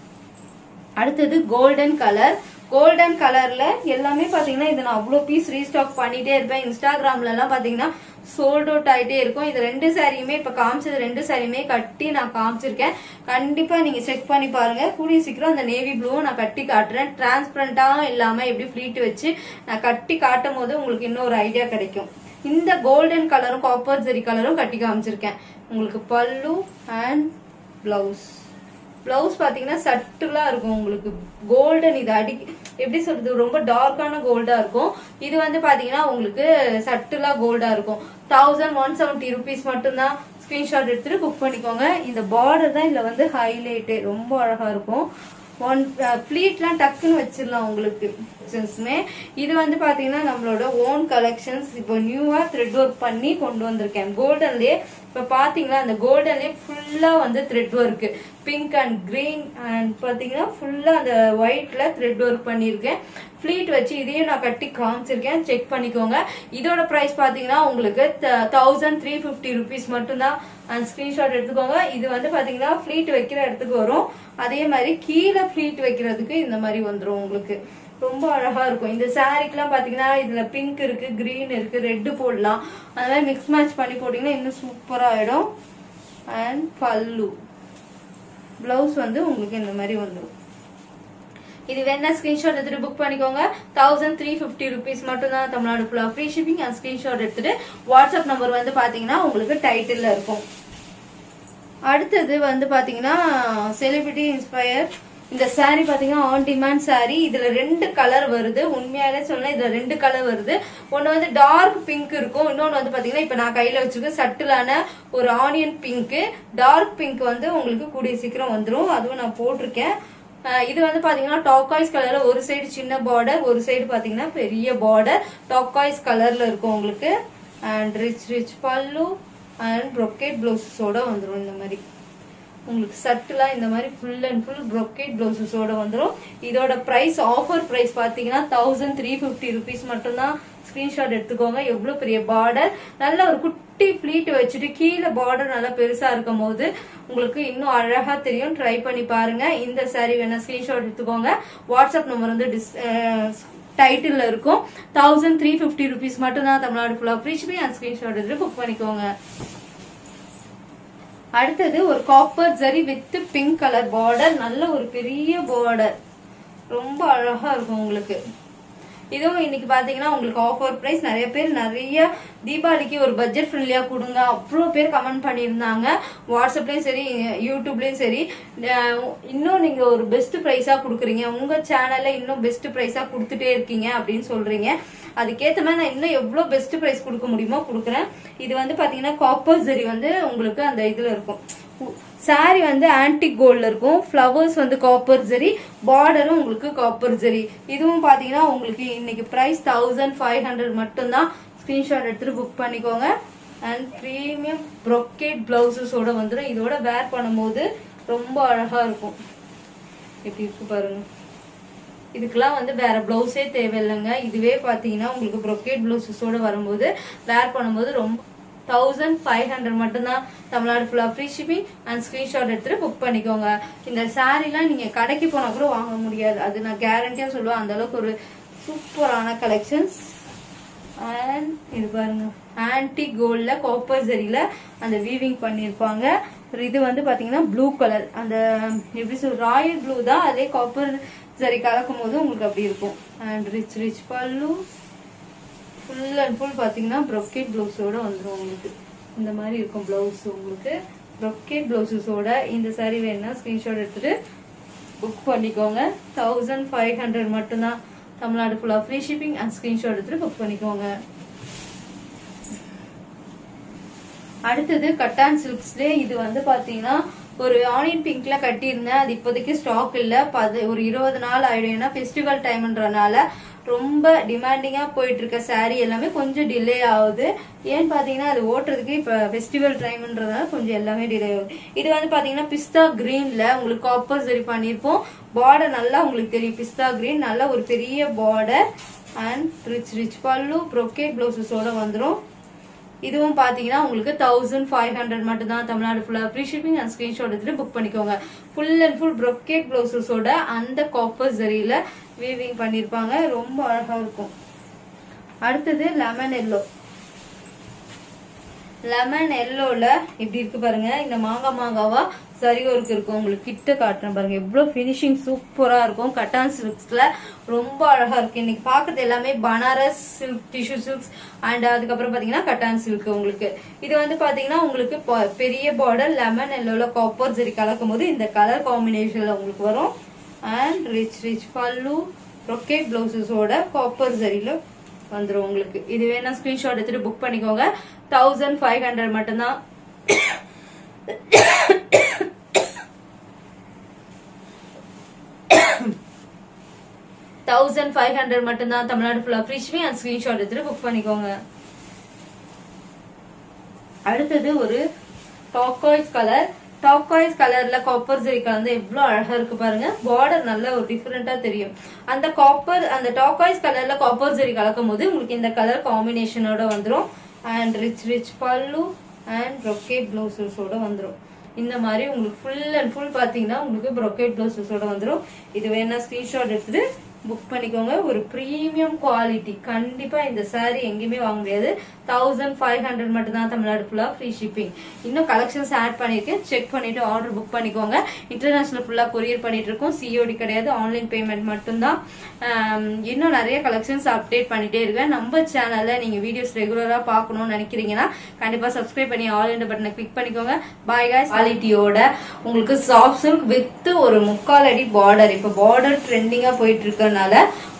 அடுத்தது கோல்டன் கலர் கோல்டன் கலர்ல எல்லாமே பாத்தீங்கன்னா இது நான் அவ்வளோ பீஸ் ரீஸ்டாக் பண்ணிட்டே இருப்பேன் இன்ஸ்டாகிராம்ல எல்லாம் பாத்தீங்கன்னா சோல்ட் அவுட் ஆயிட்டே இருக்கும் இது ரெண்டு சாரியுமே இப்ப காமிச்சது ரெண்டு சாரியுமே கட்டி நான் காமிச்சிருக்கேன் கண்டிப்பா நீங்க செக் பண்ணி பாருங்க கூடிய சீக்கிரம் அந்த நேவி ப்ளூ நான் கட்டி காட்டுறேன் டிரான்ஸ்பரண்டா இல்லாம எப்படி ஃபிளீட் வச்சு நான் கட்டி காட்டும் போது உங்களுக்கு இன்னொரு ஐடியா கிடைக்கும் இந்த கோல்டன் கலரும் காப்பர் ஜெரி கலரும் கட்டி காமிச்சிருக்கேன் உங்களுக்கு பல்லு அண்ட் பிளவுஸ் பிளவுஸ் பாத்தீங்கன்னா சட்டுலா இருக்கும் உங்களுக்கு கோல்டன் இது அடி எப்படி சொல்றது ரொம்ப டார்க்கான கோல்டா இருக்கும் இது வந்து பாத்தீங்கன்னா உங்களுக்கு சட்டுலா கோல்டா இருக்கும் தௌசண்ட் ஒன் செவன்டி ருபீஸ் மட்டும்தான் ஸ்கிரீன்ஷாட் எடுத்துட்டு புக் பண்ணிக்கோங்க இந்த பார்டர் தான் இதுல வந்து ஹைலைட்டு ரொம்ப அழகா இருக்கும் ஒன் ஃபிளீட்லாம் டக்குன்னு வச்சிடலாம் உங்களுக்கு கலெக்ஷன்ஸுமே இது வந்து பாத்தீங்கன்னா நம்மளோட ஓன் கலெக்ஷன்ஸ் இப்போ நியூவா த்ரெட் ஒர்க் பண்ணி கொண்டு வந்திருக்கேன் கோல்டன்லயே இப்ப பாத்தீங்கன்னா அந்த கோல்டன்லயே ஃபுல்லா வந்து thread work pink and green and பாத்தீங்கன்னா ஃபுல்லா அந்த ஒயிட்ல த்ரெட் ஒர்க் பண்ணியிருக்கேன் ஃபிளீட் வச்சு இதையும் நான் கட்டி காமிச்சிருக்கேன் செக் பண்ணிக்கோங்க இதோட பிரைஸ் பாத்தீங்கன்னா உங்களுக்கு தௌசண்ட் த்ரீ ஃபிஃப்டி ருபீஸ் மட்டும்தான் அண்ட் ஸ்கிரீன்ஷாட் எடுத்துக்கோங்க இது வந்து பாத்தீங்கன்னா ஃபிளீட் வைக்கிற இடத்துக்கு வரும் அதே மாதிரி கீழே ஃபிளீட் வைக்கிறதுக்கு இந்த மாதிரி வந்துரும் உங்களுக்கு ரொம்ப அழகா இருக்கும் இந்த சாரீக்கெல்லாம் பாத்தீங்கன்னா இதுல பிங்க் இருக்கு கிரீன் இருக்கு ரெட் போடலாம் அந்த மாதிரி மிக்ஸ் மேட்ச் பண்ணி போட்டீங்கன்னா இன்னும் சூப்பரா ஆயிடும் அண்ட் பல்லு பிளவுஸ் வந்து உங்களுக்கு இந்த மாதிரி வந்துடும் இது வேணா ஸ்கிரீன்ஷாட் எடுத்துட்டு புக் பண்ணிக்கோங்க தௌசண்ட் த்ரீ ஃபிஃப்டி ருபீஸ் மட்டும் தான் தமிழ்நாடு ஃபுல்லா ஃப்ரீ ஷிப்பிங் அண்ட் ஸ்கிரீன்ஷாட் எடுத்துட்டு வாட்ஸ்அப் நம்பர் வந்து பாத்தீங்கன்னா உங்களுக்கு டைட்டில்ல இருக்கும் அடுத்தது வந்து பாத்தீங்கன்னா செலிபிரிட்டி இன்ஸ்பயர் இந்த saree பாத்தீங்கன்னா ஆன் டிமாண்ட் saree இதுல ரெண்டு கலர் வருது உண்மையாலே சொன்னா இதுல ரெண்டு கலர் வருது ஒன்னு வந்து டார்க் பிங்க் இருக்கும் இன்னொன்னு வந்து பாத்தீங்கன்னா இப்ப நான் கையில வச்சிருக்க சட்டிலான ஒரு ஆனியன் பிங்க் டார்க் பிங்க் வந்து உங்களுக்கு கூடிய சீக்கிரம் வந்துரும் அதுவும் நான் போட்டிருக்கேன் அஹ் இது வந்து பாத்தீங்கன்னா டாக்காய்ஸ் கலர்ல ஒரு சைடு சின்ன பார்டர் ஒரு சைடு பாத்தீங்கன்னா பெரிய பார்டர் டாக்காய்ஸ் கலர்ல இருக்கும் உங்களுக்கு and rich rich pallu and brocade பிளவுஸோட வந்துரும் இந்த மாதிரி உங்களுக்கு சட்டுலா இந்த மாதிரி ஃபுல் அண்ட் ஃபுல் ப்ரொக்கேட் பிளவுசஸோட வந்துடும் இதோட பிரைஸ் ஆஃபர் பிரைஸ் பார்த்தீங்கன்னா தௌசண்ட் த்ரீ ஃபிஃப்டி ருபீஸ் மட்டும்தான் ஸ்கிரீன்ஷாட் எடுத்துக்கோங்க எவ்வளவு பெரிய பார்டர் நல்ல ஒரு குட்டி ப்ளீட் வச்சுட்டு கீழே பார்டர் நல்லா பெருசா இருக்கும் போது உங்களுக்கு இன்னும் அழகா தெரியும் ட்ரை பண்ணி பாருங்க இந்த saree வேணா ஸ்கிரீன்ஷாட் எடுத்துக்கோங்க வாட்ஸ்அப் நம்பர் வந்து டிஸ் டைட்டில் இருக்கும் தௌசண்ட் த்ரீ ஃபிஃப்டி ருபீஸ் மட்டும் தான் தமிழ்நாடு ஃபுல்லாக ஃப்ரீ ஷிப்பிங் அண்ட் ஸ்கிரீன்ஷாட் எடுத்து புக் பண்ணிக்கோங்க அடுத்தது ஒரு copper zari with pink colour border நல்ல ஒரு பெரிய பார்டர் ரொம்ப அழகா இருக்கும் உங்களுக்கு இதுவும் இன்னைக்கு பாத்தீங்கன்னா உங்களுக்கு ஆஃபர் பிரைஸ் நிறைய பேர் நிறைய தீபாவளிக்கு ஒரு பட்ஜெட் ஃப்ரெண்ட்லியா கொடுங்க அவ்வளோ பேர் கமெண்ட் பண்ணியிருந்தாங்க வாட்ஸ்அப்லயும் சரி யூடியூப்லயும் சரி அஹ் இன்னும் நீங்க ஒரு பெஸ்ட் ப்ரைஸா கொடுக்குறீங்க உங்க சேனல்ல இன்னும் பெஸ்ட் ப்ரைஸா கொடுத்துட்டே இருக்கீங்க அப்படின்னு சொல்றீங்க அதுக்கேத்த மாதிரி நான் இன்னும் எவ்வளவு பெஸ்ட் ப்ரைஸ் கொடுக்க முடியுமோ கொடுக்குறேன் இது வந்து பாத்தீங்கன்னா காப்பர் ஜரி வந்து உங்களுக்கு அந்த இதுல இருக்கும் சாரி வந்து ஆன்டிக் கோல்ட்ல இருக்கும் ஃப்ளவர்ஸ் வந்து காப்பர் ஜரி பார்டரும் உங்களுக்கு காப்பர் ஜரி இதுவும் பாத்தீங்கன்னா உங்களுக்கு இன்னைக்கு பிரைஸ் தௌசண்ட் ஃபைவ் ஹண்ட்ரட் மட்டும்தான் ஸ்கிரீன்ஷாட் எடுத்துட்டு புக் பண்ணிக்கோங்க அண்ட் ப்ரீமியம் ப்ரொக்கேட் பிளவுசஸோட வந்துடும் இதோட வேர் பண்ணும்போது ரொம்ப அழகா இருக்கும் எப்படி இருக்கு பாருங்க இதுக்கெல்லாம் வந்து வேற பிளவுஸே தேவையில்லைங்க இதுவே பாத்தீங்கன்னா உங்களுக்கு ப்ரொக்கேட் பிளவுசஸோட வரும்போது வேர் பண்ணும்போது ரொம்ப தௌசண்ட் ஃபைவ் ஹண்ட்ரட் மட்டும்தான் தமிழ்நாடு ஃபுல்லாக ஃப்ரீ ஷிப்பிங் அண்ட் ஸ்க்ரீன்ஷாட் எடுத்துட்டு புக் பண்ணிக்கோங்க இந்த சாரீலாம் நீங்க கடைக்கு போனா கூட வாங்க முடியாது அது நான் கேரண்டியா சொல்லுவேன் அந்த அளவுக்கு ஒரு சூப்பரான கலெக்ஷன்ஸ் அண்ட் இது பாருங்க ஆன்டி கோல்ட்ல காப்பர் ஜரியில அந்த வீவிங் பண்ணியிருப்பாங்க இது வந்து பாத்தீங்கன்னா ப்ளூ கலர் அந்த எப்படி சொல் ராயல் ப்ளூ தான் அதே காப்பர் ஜரி கலக்கும் போது உங்களுக்கு அப்படி இருக்கும் and rich rich pallu full and full பாத்தீங்கன்னா ப்ரொக்கேட் பிளவுஸோட வந்துடும் உங்களுக்கு இந்த மாதிரி இருக்கும் பிளவுஸ் உங்களுக்கு ப்ரொக்கேட் பிளவுஸஸோட இந்த saree வேணும்னா ஸ்கிரீன்ஷாட் எடுத்துட்டு புக் பண்ணிக்கோங்க தௌசண்ட் ஃபைவ் ஹண்ட்ரட் மட்டும்தான் தமிழ்நாடு ஃபுல்லா ஃப்ரீ ஷிப்பிங் அண்ட் ஸ்கிரீன்ஷாட் எடுத்துட்டு புக் பண்ணிக்கோங்க அடுத்தது கட்டான் சில்க்ஸ்ல இது வந்து பாத்தீங்கன்னா ஒரு ஆனியன் பிங்க்ல கட்டியிருந்தேன் அது இப்போதைக்கு ஸ்டாக் இல்ல பது ஒரு இருபது நாள் ஆயிடும் ஏன்னா ஃபெஸ்டிவல் டைம்ன்றனால ரொம்ப டிமாண்டிங்கா போயிட்டு இருக்க saree எல்லாமே கொஞ்சம் டிலே ஆகுது ஏன்னு பாத்தீங்கன்னா அது ஓட்டுறதுக்கு இப்ப ஃபெஸ்டிவல் டைம்ன்றதுனால கொஞ்சம் எல்லாமே டிலே ஆகுது இது வந்து பாத்தீங்கன்னா பிஸ்தா கிரீன்ல உங்களுக்கு காப்பர் சரி பண்ணிருப்போம் பார்டர் நல்லா உங்களுக்கு தெரியும் பிஸ்தா கிரீன் நல்ல ஒரு பெரிய border and rich rich pallu brocade பிளவுசஸோட வந்துரும் இதுவும் பாத்தீங்கன்னா உங்களுக்கு தௌசண்ட் ஃபைவ் ஹண்ட்ரட் மட்டும் தான் தமிழ்நாடு ஃபுல்லா ஃப்ரீ ஷிப்பிங் அண்ட் ஸ்கிரீன்ஷாட் எடுத்துட்டு புக் பண்ணிக்கோங்க ஃபுல் அண்ட் ஃபுல் ப்ரொக்கேட் பிளவுசஸோட அந்த காப்பர் ஜரியில வீவிங் பண்ணிருப்பாங்க ரொம்ப அழகா இருக்கும் அடுத்தது லெமன் எல்லோ லெமன் எல்லோல இப்படி இருக்கு பாருங்க இந்த மாங்காய் மாங்காவா சரி ஒர்க் இருக்கும் உங்களுக்கு கிட்ட காட்டுறேன் பாருங்க எவ்வளவு ஃபினிஷிங் சூப்பரா இருக்கும் கட்டான் சில்க்ஸ்ல ரொம்ப அழகா இருக்கு இன்னைக்கு பாக்குறது எல்லாமே Banaras silk tissue silks and அதுக்கப்புறம் பாத்தீங்கன்னா கட்டான் சில்க் உங்களுக்கு இது வந்து பாத்தீங்கன்னா உங்களுக்கு ப- பெரிய பார்டர் லெமன் எல்லோல காப்பர் ஜெரி கலக்கும் போது இந்த கலர் காம்பினேஷன்ல உங்களுக்கு வரும் அண்ட் ரிச் ரிச் பல்லு ரொக்கேட் பிளவுசஸோட காப்பர் ஜரியில வந்துரும் உங்களுக்கு இது வேணா ஸ்கிரீன்ஷாட் எடுத்துட்டு புக் பண்ணிக்கோங்க தௌசண்ட் ஃபைவ் ஹண்ட்ரட் மட்டும்தான் தௌசண்ட் ஃபைவ் ஹண்ட்ரட் மட்டும்தான் தமிழ்நாடு ஃபுல்லா ஃப்ரீ ஷிப்பிங் அண்ட் ஸ்கிரீன்ஷாட் எடுத்துட்டு புக் பண்ணிக்கோங்க அடுத்தது ஒரு டாக்காய்ஸ் கலர் டாக்காய்ஸ் கலர்ல காப்பர் ஜெரி கலந்து எவ்வளவு அழகா இருக்கு பாருங்க பார்டர் நல்ல ஒரு டிஃபரெண்டா தெரியும் அந்த காப்பர் அந்த டாக்காய்ஸ் கலர்ல காப்பர் ஜெரி கலக்கும் போது உங்களுக்கு இந்த கலர் காம்பினேஷனோட வந்துரும் and rich rich pallu and brocade பிளவுசஸோட வந்துரும் இந்த மாதிரி உங்களுக்கு ஃபுல் அண்ட் ஃபுல் பாத்தீங்கன்னா உங்களுக்கு ப்ரொக்கேட் பிளவுசஸோட வந்துரும் இது வேணா ஸ்கிரீன்ஷாட் எடுத்துட்டு புக் பண்ணிக்கோங்க ஒரு ப்ரீமியம் குவாலிட்டி கண்டிப்பா இந்த saree எங்கேயுமே வாங்க முடியாது தௌசண்ட் ஃபைவ் ஹண்ட்ரட் மட்டும் தான் தமிழ்நாடு ஃபுல்லா ஃப்ரீ ஷிப்பிங் இன்னும் கலெக்ஷன்ஸ் ஆட் பண்ணிருக்கேன் செக் பண்ணிட்டு ஆர்டர் புக் பண்ணிக்கோங்க இன்டர்நேஷனல் ஃபுல்லா கொரியர் பண்ணிட்டு இருக்கோம் சிஓடி கிடையாது ஆன்லைன் பேமெண்ட் மட்டும்தான் ஆம், இன்னும் நிறைய கலெக்ஷன்ஸ் அப்டேட் பண்ணிட்டே இருக்கேன் நம்ம சேனல்ல நீங்க வீடியோஸ் ரெகுலரா பார்க்கணும்னு நினைக்கிறீங்கன்னா கண்டிப்பா சப்ஸ்கிரைப் பண்ணி ஆல் இந்த பட்டனை கிளிக் பண்ணிக்கோங்க பாய் guys குவாலிட்டியோட உங்களுக்கு சாஃப்ட் சில்க் வித் ஒரு முக்கால் அடி பார்டர் இப்ப பார்டர் ட்ரெண்டிங்கா போயிட்டு இருக்கறனால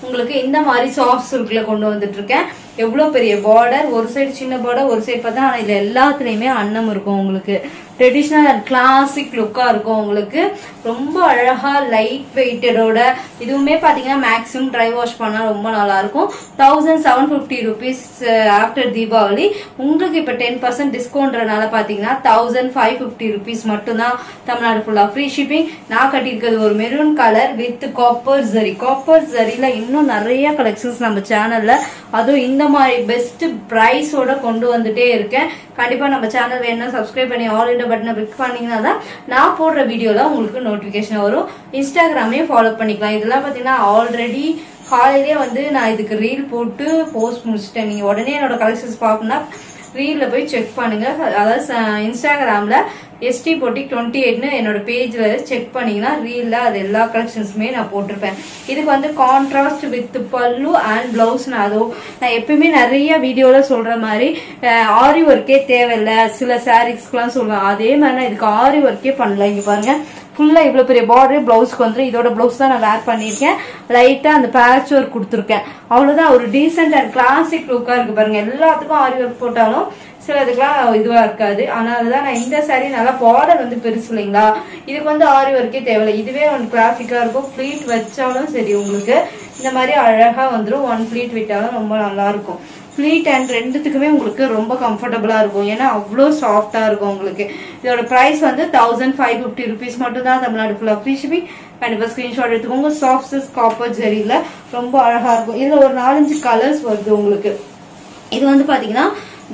உங்களுக்கு இந்த மாதிரி சாஃப்ட் சில்க்ல கொண்டு வந்துட்டு இருக்கேன் எவ்வளவு பெரிய பார்டர் ஒரு சைடு சின்ன பார்டர் ஒரு சைடு பார்த்தா ஆனா இதுல எல்லாத்துலயுமே அன்னம் இருக்கும் உங்களுக்கு ட்ரெடிஷ்னல் அண்ட் கிளாசிக் லுக்கா இருக்கும் உங்களுக்கு ரொம்ப அழகா லைட் வெயிட்டடோட இதுவுமே பாத்தீங்கன்னா மேக்ஸிமம் ட்ரை வாஷ் பண்ணா ரொம்ப நல்லா இருக்கும் thousand seven fifty rupees after Deepavali உங்களுக்கு இப்ப டென் பர்சன்ட் டிஸ்கவுண்ட்றனால பாத்தீங்கன்னா தௌசண்ட் ஃபைவ் ஃபிஃப்டி ருபீஸ் மட்டும்தான் தமிழ்நாடு ஃபுல்லா ஃப்ரீ ஷிப்பிங் நான் கட்டியிருக்கிறது ஒரு maroon colour with copper zari copper ஜரியில இன்னும் நிறைய கலெக்ஷன்ஸ் நம்ம சேனல்ல அதுவும் இந்த மாதிரி பெஸ்ட் பிரைஸோட கொண்டு வந்துட்டே இருக்கேன் கண்டிப்பா நம்ம சேனல் வேணும்னா சப்ஸ்கிரைப் பண்ணி ஆல் இண்டியா பட்டனை கிளிக் பண்ணீங்கன்னா தான் நான் போடுற வீடியோல உங்களுக்கு நோட்டிபிகேஷன் வரும் இன்ஸ்டாகிராமையும் ஃபாலோ பண்ணிக்கலாம் இதெல்லாம் பாத்தீங்கன்னா ஆல்ரெடி காலையிலேயே வந்து நான் இதுக்கு ரீல் போட்டு போஸ்ட் முடிச்சிட்டேன் நீங்க உடனே என்னோட கலெக்ஷன்ஸ் பார்க்கணும்னா ரீல்ல போய் செக் பண்ணுங்க அதாவது ச- இன்ஸ்டாகிராம்ல எஸ்டி பொட்டிக் டுவெண்ட்டி எயிட்னு என்னோட பேஜ்ல செக் பண்ணீங்கன்னா ரீல்ல அது எல்லா கலெக்ஷன்ஸுமே நான் போட்டிருப்பேன் இதுக்கு வந்து contrast with pallu and blouse நான் அதோ நான் எப்பயுமே நிறைய வீடியோல சொல்ற மாதிரி ஆரி ஒர்க்கே தேவையில்ல சில சாரீஸ்க்குலாம் சொல்லுவேன் அதே மாதிரி நான் இதுக்கு ஆரி ஒர்க்கே பண்ணல இங்க பாருங்க ஃபுல்லா இவ்வளவு பெரிய பார்டர் பிளவுஸ்க்கு வந்து இதோட பிளவுஸ் தான் நான் வேர் பண்ணியிருக்கேன் லைட்டா அந்த பேட்ச் ஒர்க் கொடுத்துருக்கேன் அவ்வளவுதான் ஒரு டீசென்ட் அண்ட் கிளாசிக் லுக்கா இருக்கு பாருங்க எல்லாத்துக்கும் ஆரி ஒர்க் போட்டாலும் சில இதுக்கெல்லாம் இதுவா இருக்காது ஆனா அதுதான் நான் இந்த saree நல்லா பார்டர் வந்து பெருசு இல்லைங்களா இதுக்கு வந்து ஆரி ஒர்க்கே தேவையில்லை இதுவே ஒன்று கிளாசிக்கா இருக்கும் ஃபிளீட் வச்சாலும் சரி உங்களுக்கு இந்த மாதிரி அழகா வந்துரும் ஒன் ஃபிளீட் விட்டாலும் ரொம்ப நல்லா இருக்கும் ஃபிளீட் அண்ட் ரெண்டுத்துக்குமே உங்களுக்கு ரொம்ப கம்ஃபர்டபுளா இருக்கும் ஏன்னா அவ்வளோ சாஃப்டா இருக்கும் உங்களுக்கு இதோட பிரைஸ் வந்து தௌசண்ட் ஃபைவ் ஃபிஃப்டி ருபீஸ் மட்டும் தான் தமிழ்நாடு ஃபுல்லாக ஃப்ரீ ஷிப்பிங் கண்டிப்பா ஸ்கிரீன்ஷாட் எடுத்துக்கோங்க சாஃப்ட் சிஸ் காப்பர் ஜெரியில ரொம்ப அழகா இருக்கும் இதுல ஒரு நாலஞ்சு கலர்ஸ் வருது உங்களுக்கு இது வந்து பாத்தீங்கன்னா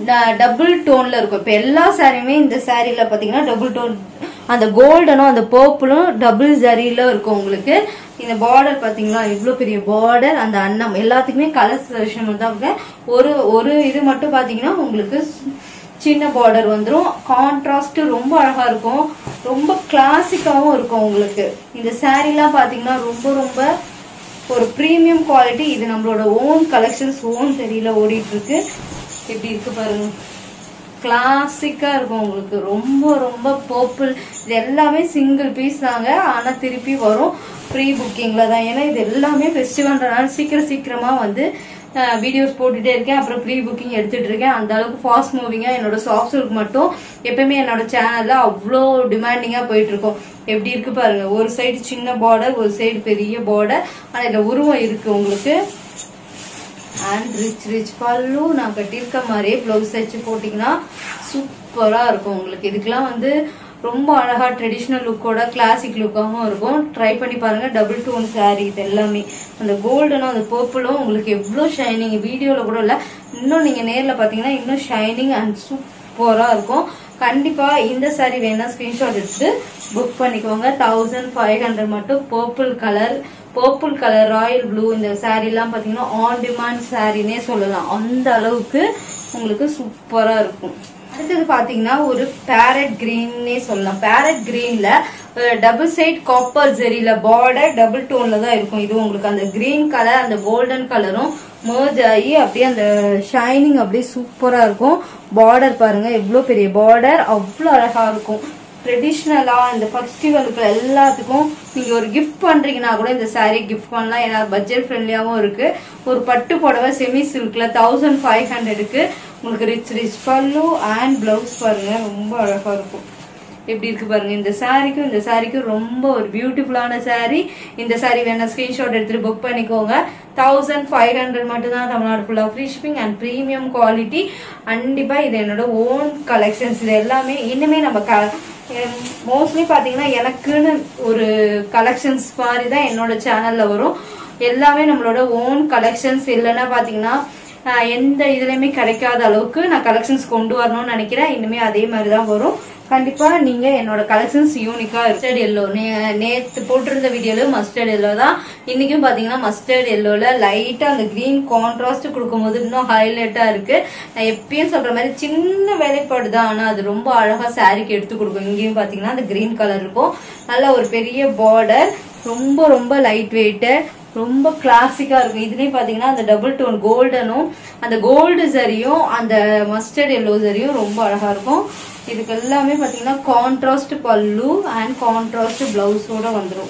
டபுள் டோன்ல இருக்கும் இப்ப எல்லா சாரியுமே இந்த சாரில பாத்தீங்கன்னா டபுள் டோன் அந்த கோல்டனும் அந்த பர்பிளும் டபுள் ஜரியில இருக்கும் உங்களுக்கு இந்த பார்டர் பாத்தீங்களா இவ்ளோ பெரிய பார்டர் அந்த அன்னம் எல்லாத்துக்குமே கலர் செலக்ஷன் தான் இருக்கு. ஒரு ஒரு இது மட்டும் பாத்தீங்கன்னா உங்களுக்கு சின்ன பார்டர் வந்துரும் கான்ட்ராஸ்ட் ரொம்ப அழகா இருக்கும் ரொம்ப கிளாசிக்காவும் இருக்கும் உங்களுக்கு இந்த சாரீலாம் பாத்தீங்கன்னா ரொம்ப ரொம்ப ஒரு ப்ரீமியம் குவாலிட்டி இது நம்மளோட ஓன் கலெக்ஷன்ஸ் ஓன் தெரியல ஓடிட்டு இருக்கு எப்படி இருக்கு பாருங்க கிளாசிக்கா இருக்கும் உங்களுக்கு ரொம்ப ரொம்ப பர்பிள் இது எல்லாமே சிங்கிள் பீஸ் தாங்க ஆனா திருப்பி வரும் ப்ரீ புக்கிங்ல தான் ஏன்னா இது எல்லாமே ஃபெஸ்டிவல்ன்றனால சீக்கிரம் சீக்கிரமா வந்து வீடியோஸ் போட்டுட்டே இருக்கேன் அப்புறம் ப்ரீ புக்கிங் எடுத்துட்டு இருக்கேன் அந்த அளவுக்கு ஃபாஸ்ட் மூவிங்கா என்னோட சாஃப்ட் சில்க் மட்டும் எப்பயுமே என்னோட சேனல்ல அவ்வளோ டிமாண்டிங்கா போயிட்டு இருக்கும் எப்படி இருக்கு பாருங்க ஒரு சைடு சின்ன பார்டர் ஒரு சைடு பெரிய பார்டர் ஆனா இதுல உருவம் இருக்கு உங்களுக்கு அண்ட் ரிச் ரிச் பல்லு நான் கட்டியிருக்க மாதிரியே ப்ளவுஸ் தைச்சு போட்டிங்கன்னா சூப்பரா இருக்கும் உங்களுக்கு இதுக்கெல்லாம் வந்து ரொம்ப அழகா ட்ரெடிஷ்னல் லுக்கோட கிளாசிக் லுக்காகவும் இருக்கும் ட்ரை பண்ணி பாருங்க டபுள் டோன் saree இது எல்லாமே அந்த கோல்டனும் அந்த பர்பிளும் உங்களுக்கு எவ்வளோ ஷைனிங் வீடியோல கூட இல்லை இன்னும் நீங்க நேர்ல பாத்தீங்கன்னா இன்னும் ஷைனிங் அண்ட் சூப்பரா இருக்கும் கண்டிப்பா இந்த saree வேணா ஸ்கிரீன்ஷாட் எடுத்து புக் பண்ணிக்கோங்க தௌசண்ட் ஃபைவ் ஹண்ட்ரட் மட்டும் purple colour purple colour royal blue இந்த saree எல்லாம் பாத்தீங்கன்னா ஆன் டிமாண்ட் சாரினே சொல்லலாம் அந்த அளவுக்கு உங்களுக்கு சூப்பரா இருக்கும் அடுத்தது பாத்தீங்கன்னா ஒரு பேரட் கிரீன்னே சொல்லலாம் பேரட் கிரீன்ல டபுள் சைட் காப்பர் ஜெரியில பார்டர் டபுள் டோன்ல தான் இருக்கும் இது உங்களுக்கு அந்த கிரீன் கலர் அந்த கோல்டன் கலரும் merge ஆகி அப்படியே அந்த ஷைனிங் அப்படியே சூப்பரா இருக்கும் பார்டர் பாருங்க எவ்வளவு பெரிய பார்டர் அவ்வளவு அழகா இருக்கும் ட்ரெடிஷ்னலா இந்த ஃபெஸ்டிவலுக்கு எல்லாத்துக்கும் நீங்க ஒரு கிஃப்ட் பண்றீங்கன்னா கூட இந்த saree கிஃப்ட் பண்ணலாம் ஏன்னா பட்ஜெட் ஃப்ரெண்ட்லியாவும் இருக்கு ஒரு பட்டு புடவை செமி சில்க்ல தௌசண்ட் ஃபைவ் ஹண்ட்ரடுக்கு உங்களுக்கு rich rich pallu and blouse பாருங்க ரொம்ப அழகா இருக்கும் எப்படி இருக்கு பாருங்க இந்த சாரிக்கும் இந்த சாரிக்கும் ரொம்ப ஒரு பியூட்டிஃபுல்லான saree இந்த saree வேணா ஸ்கிரீன்ஷாட் எடுத்துட்டு புக் பண்ணிக்கோங்க தௌசண்ட் ஃபைவ் ஹண்ட்ரட் மட்டும் தான் தமிழ்நாடு ஃபுல்லா free shipping and premium quality கண்டிப்பா இது என்னோட ஓன் கலெக்ஷன்ஸ் இது எல்லாமே இன்னுமே நம்ம மோஸ்ட்லி பாத்தீங்கன்னா எனக்குன்னு ஒரு கலெக்ஷன்ஸ் மாதிரி தான் என்னோட சேனல்ல வரும் எல்லாமே நம்மளோட ஓன் கலெக்ஷன்ஸ் இல்லைன்னா பாத்தீங்கன்னா ஆஹ் எந்த இதுலயுமே கிடைக்காத அளவுக்கு நான் கலெக்ஷன்ஸ் கொண்டு வரணும்னு நினைக்கிறேன் இனிமே அதே மாதிரி தான் வரும் கண்டிப்பா நீங்க என்னோட கலெக்ஷன்ஸ் யூனிக்கா மஸ்டர்ட் எல்லோ நேத்து போட்டிருந்த வீடியோல மஸ்டர்ட் எல்லோ தான் இன்னைக்கும் பாத்தீங்கன்னா மஸ்டர்ட் எல்லோல லைட்டா அந்த கிரீன் கான்ட்ராஸ்ட் கொடுக்கும்போது இன்னும் ஹைலைட்டா இருக்கு நான் எப்பயும் சொல்ற மாதிரி சின்ன வேலைப்பாடு தான் ஆனா அது ரொம்ப அழகா சாரிக்கு எடுத்து கொடுக்கும் இங்கேயும் பாத்தீங்கன்னா அந்த கிரீன் கலர் இருக்கும் நல்ல ஒரு பெரிய பார்டர் ரொம்ப ரொம்ப லைட் வெயிட் ரொம்ப கிளாசிக்கா இருக்கும் இதுலயும் பாத்தீங்கன்னா அந்த டபுள் டோன் கோல்டனும் அந்த கோல்டு சரியும் அந்த மஸ்டர்ட் எல்லோ சரியும் ரொம்ப அழகா இருக்கும் இதுக்கு எல்லாமே பாத்தீங்கன்னா கான்ட்ராஸ்ட் பல்லு அண்ட் கான்ட்ராஸ்ட் பிளவுஸோட வந்துரும்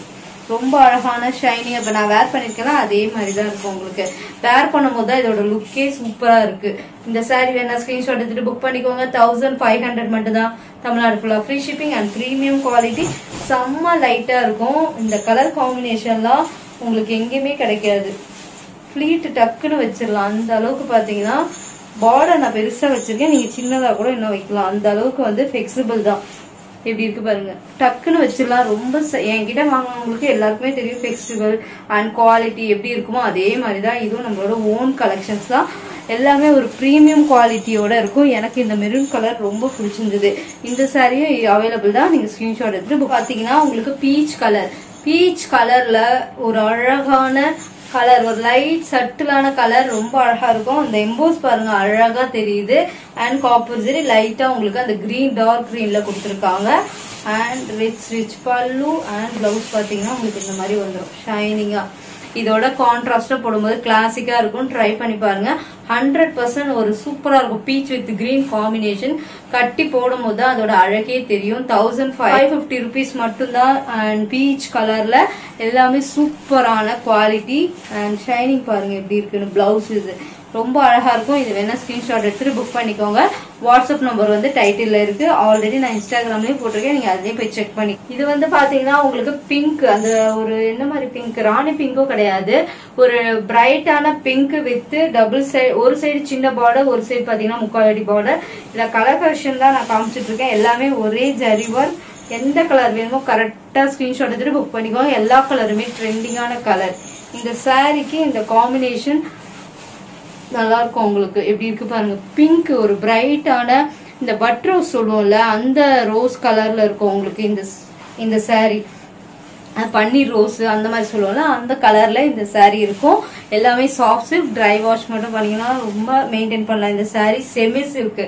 ரொம்ப அழகான ஷைனிங் இப்போ நான் வேர் பண்ணிருக்கேன்னா அதே மாதிரி தான் இருக்கும் உங்களுக்கு வேர் பண்ணும்போது தான் இதோட லுக்கே சூப்பரா இருக்கு இந்த saree வேணா ஸ்கிரீன்ஷாட் எடுத்துட்டு புக் பண்ணிக்கோங்க தௌசண்ட் ஃபைவ் ஹண்ட்ரட் மட்டும் தான் தமிழ்நாடு ஃபுல்லாக free shipping and premium quality செம்ம லைட்டா இருக்கும் இந்த கலர் காம்பினேஷன்லாம் உங்களுக்கு எங்கேயுமே கிடைக்காது ஃப்ளீட் டக்குன்னு வச்சிடலாம் அந்த அளவுக்கு பார்த்தீங்கன்னா பார்டர் நான் பெருசா வச்சிருக்கேன் நீங்க சின்னதா கூட இன்னும் வைக்கலாம் அந்த அளவுக்கு வந்து ஃபிளெக்சிபிள் தான் எப்படி இருக்கு பாருங்க டக்குன்னு வச்சிடலாம் ரொம்ப ச- என்கிட்ட வாங்குறவங்களுக்கு எல்லாருக்குமே தெரியும் ஃபிளெக்சிபிள் அண்ட் குவாலிட்டி எப்படி இருக்குமோ அதே மாதிரி தான் இதுவும் நம்மளோட ஓன் கலெக்ஷன்ஸ் தான் எல்லாமே ஒரு ப்ரீமியம் குவாலிட்டியோட இருக்கும் எனக்கு இந்த மெரூன் கலர் ரொம்ப பிடிச்சிருந்தது இந்த சாரியும் அவைலபிள் தான் நீங்க ஸ்கிரீன்ஷாட் எடுத்துட்டு பாத்தீங்கன்னா உங்களுக்கு பீச் கலர் பீச் கலர்ல ஒரு அழகான கலர் ஒரு லைட் சட்டிலான கலர் ரொம்ப அழகா இருக்கும் அந்த எம்போஸ் பாருங்க அழகா தெரியுது அண்ட் காப்பர் சரி லைட்டா உங்களுக்கு அந்த கிரீன் டார்க் கிரீன்ல கொடுத்துருக்காங்க and rich rich pallu and blouse பாத்தீங்கன்னா உங்களுக்கு இந்த மாதிரி வந்துடும் ஷைனிங்கா இதோட கான்ட்ராஸ்டா போடும்போது கிளாசிக்கா இருக்கும் ட்ரை பண்ணி பாருங்க ஹண்ட்ரட் பர்சன்ட் ஒரு சூப்பரா இருக்கும் பீச் வித் கிரீன் காம்பினேஷன் கட்டி போடும்போது தான் அதோட அழகே தெரியும் தௌசண்ட் ஃபைவ் ஃபிஃப்டி ருபீஸ் மட்டும்தான் அண்ட் பீச் கலர்ல எல்லாமே சூப்பரான குவாலிட்டி அண்ட் ஷைனிங் பாருங்க எப்படி இருக்குன்னு பிளவுஸ் இது ரொம்ப அழகா இருக்கும் இது வேணா ஸ்கிரீன்ஷாட் எடுத்துட்டு புக் பண்ணிக்கோங்க வாட்ஸ்அப் நம்பர் வந்து டைட்டில்ல இருக்கு ஆல்ரெடி நான் இன்ஸ்டாகிராம்லயும் போட்டிருக்கேன் நீங்க அதுலயே போய் செக் பண்ணி இது வந்து பாத்தீங்கன்னா உங்களுக்கு பிங்க் அந்த ஒரு என்ன மாதிரி பிங்க் ராணி பிங்க்கும் கிடையாது ஒரு பிரைட்டான பிங்க் வித் டபுள் சைடு ஒரு சைடு சின்ன பார்டர் ஒரு சைடு பாத்தீங்கன்னா முக்கால் அடி பார்டர் இதுல கலர் கலெக்ஷன் தான் நான் காமிச்சிட்டு இருக்கேன் எல்லாமே ஒரே ஜரி ஒர்க் எந்த கலர் வேணுமோ கரெக்டா ஸ்கிரீன்ஷாட் எடுத்துட்டு புக் பண்ணிக்கோங்க எல்லா கலருமே ட்ரெண்டிங்கான கலர் இந்த சாரிக்கு இந்த காம்பினேஷன் நல்லா இருக்கும் உங்களுக்கு எப்படி இருக்கு பாருங்க பிங்க் ஒரு பிரைட்டான இந்த பட் ரோஸ் சொல்லுவோம்ல அந்த ரோஸ் கலர்ல இருக்கும் உங்களுக்கு இந்த ஸ்- இந்த saree அஹ் பன்னீர் ரோஸ் அந்த மாதிரி சொல்லுவோம்ல அந்த கலர்ல இந்த saree இருக்கும் எல்லாமே சாஃப்ட் சில்க் ட்ரை வாஷ் மட்டும் பண்ணீங்கன்னா ரொம்ப மெயின்டைன் பண்ணலாம் இந்த saree செமி சில்க்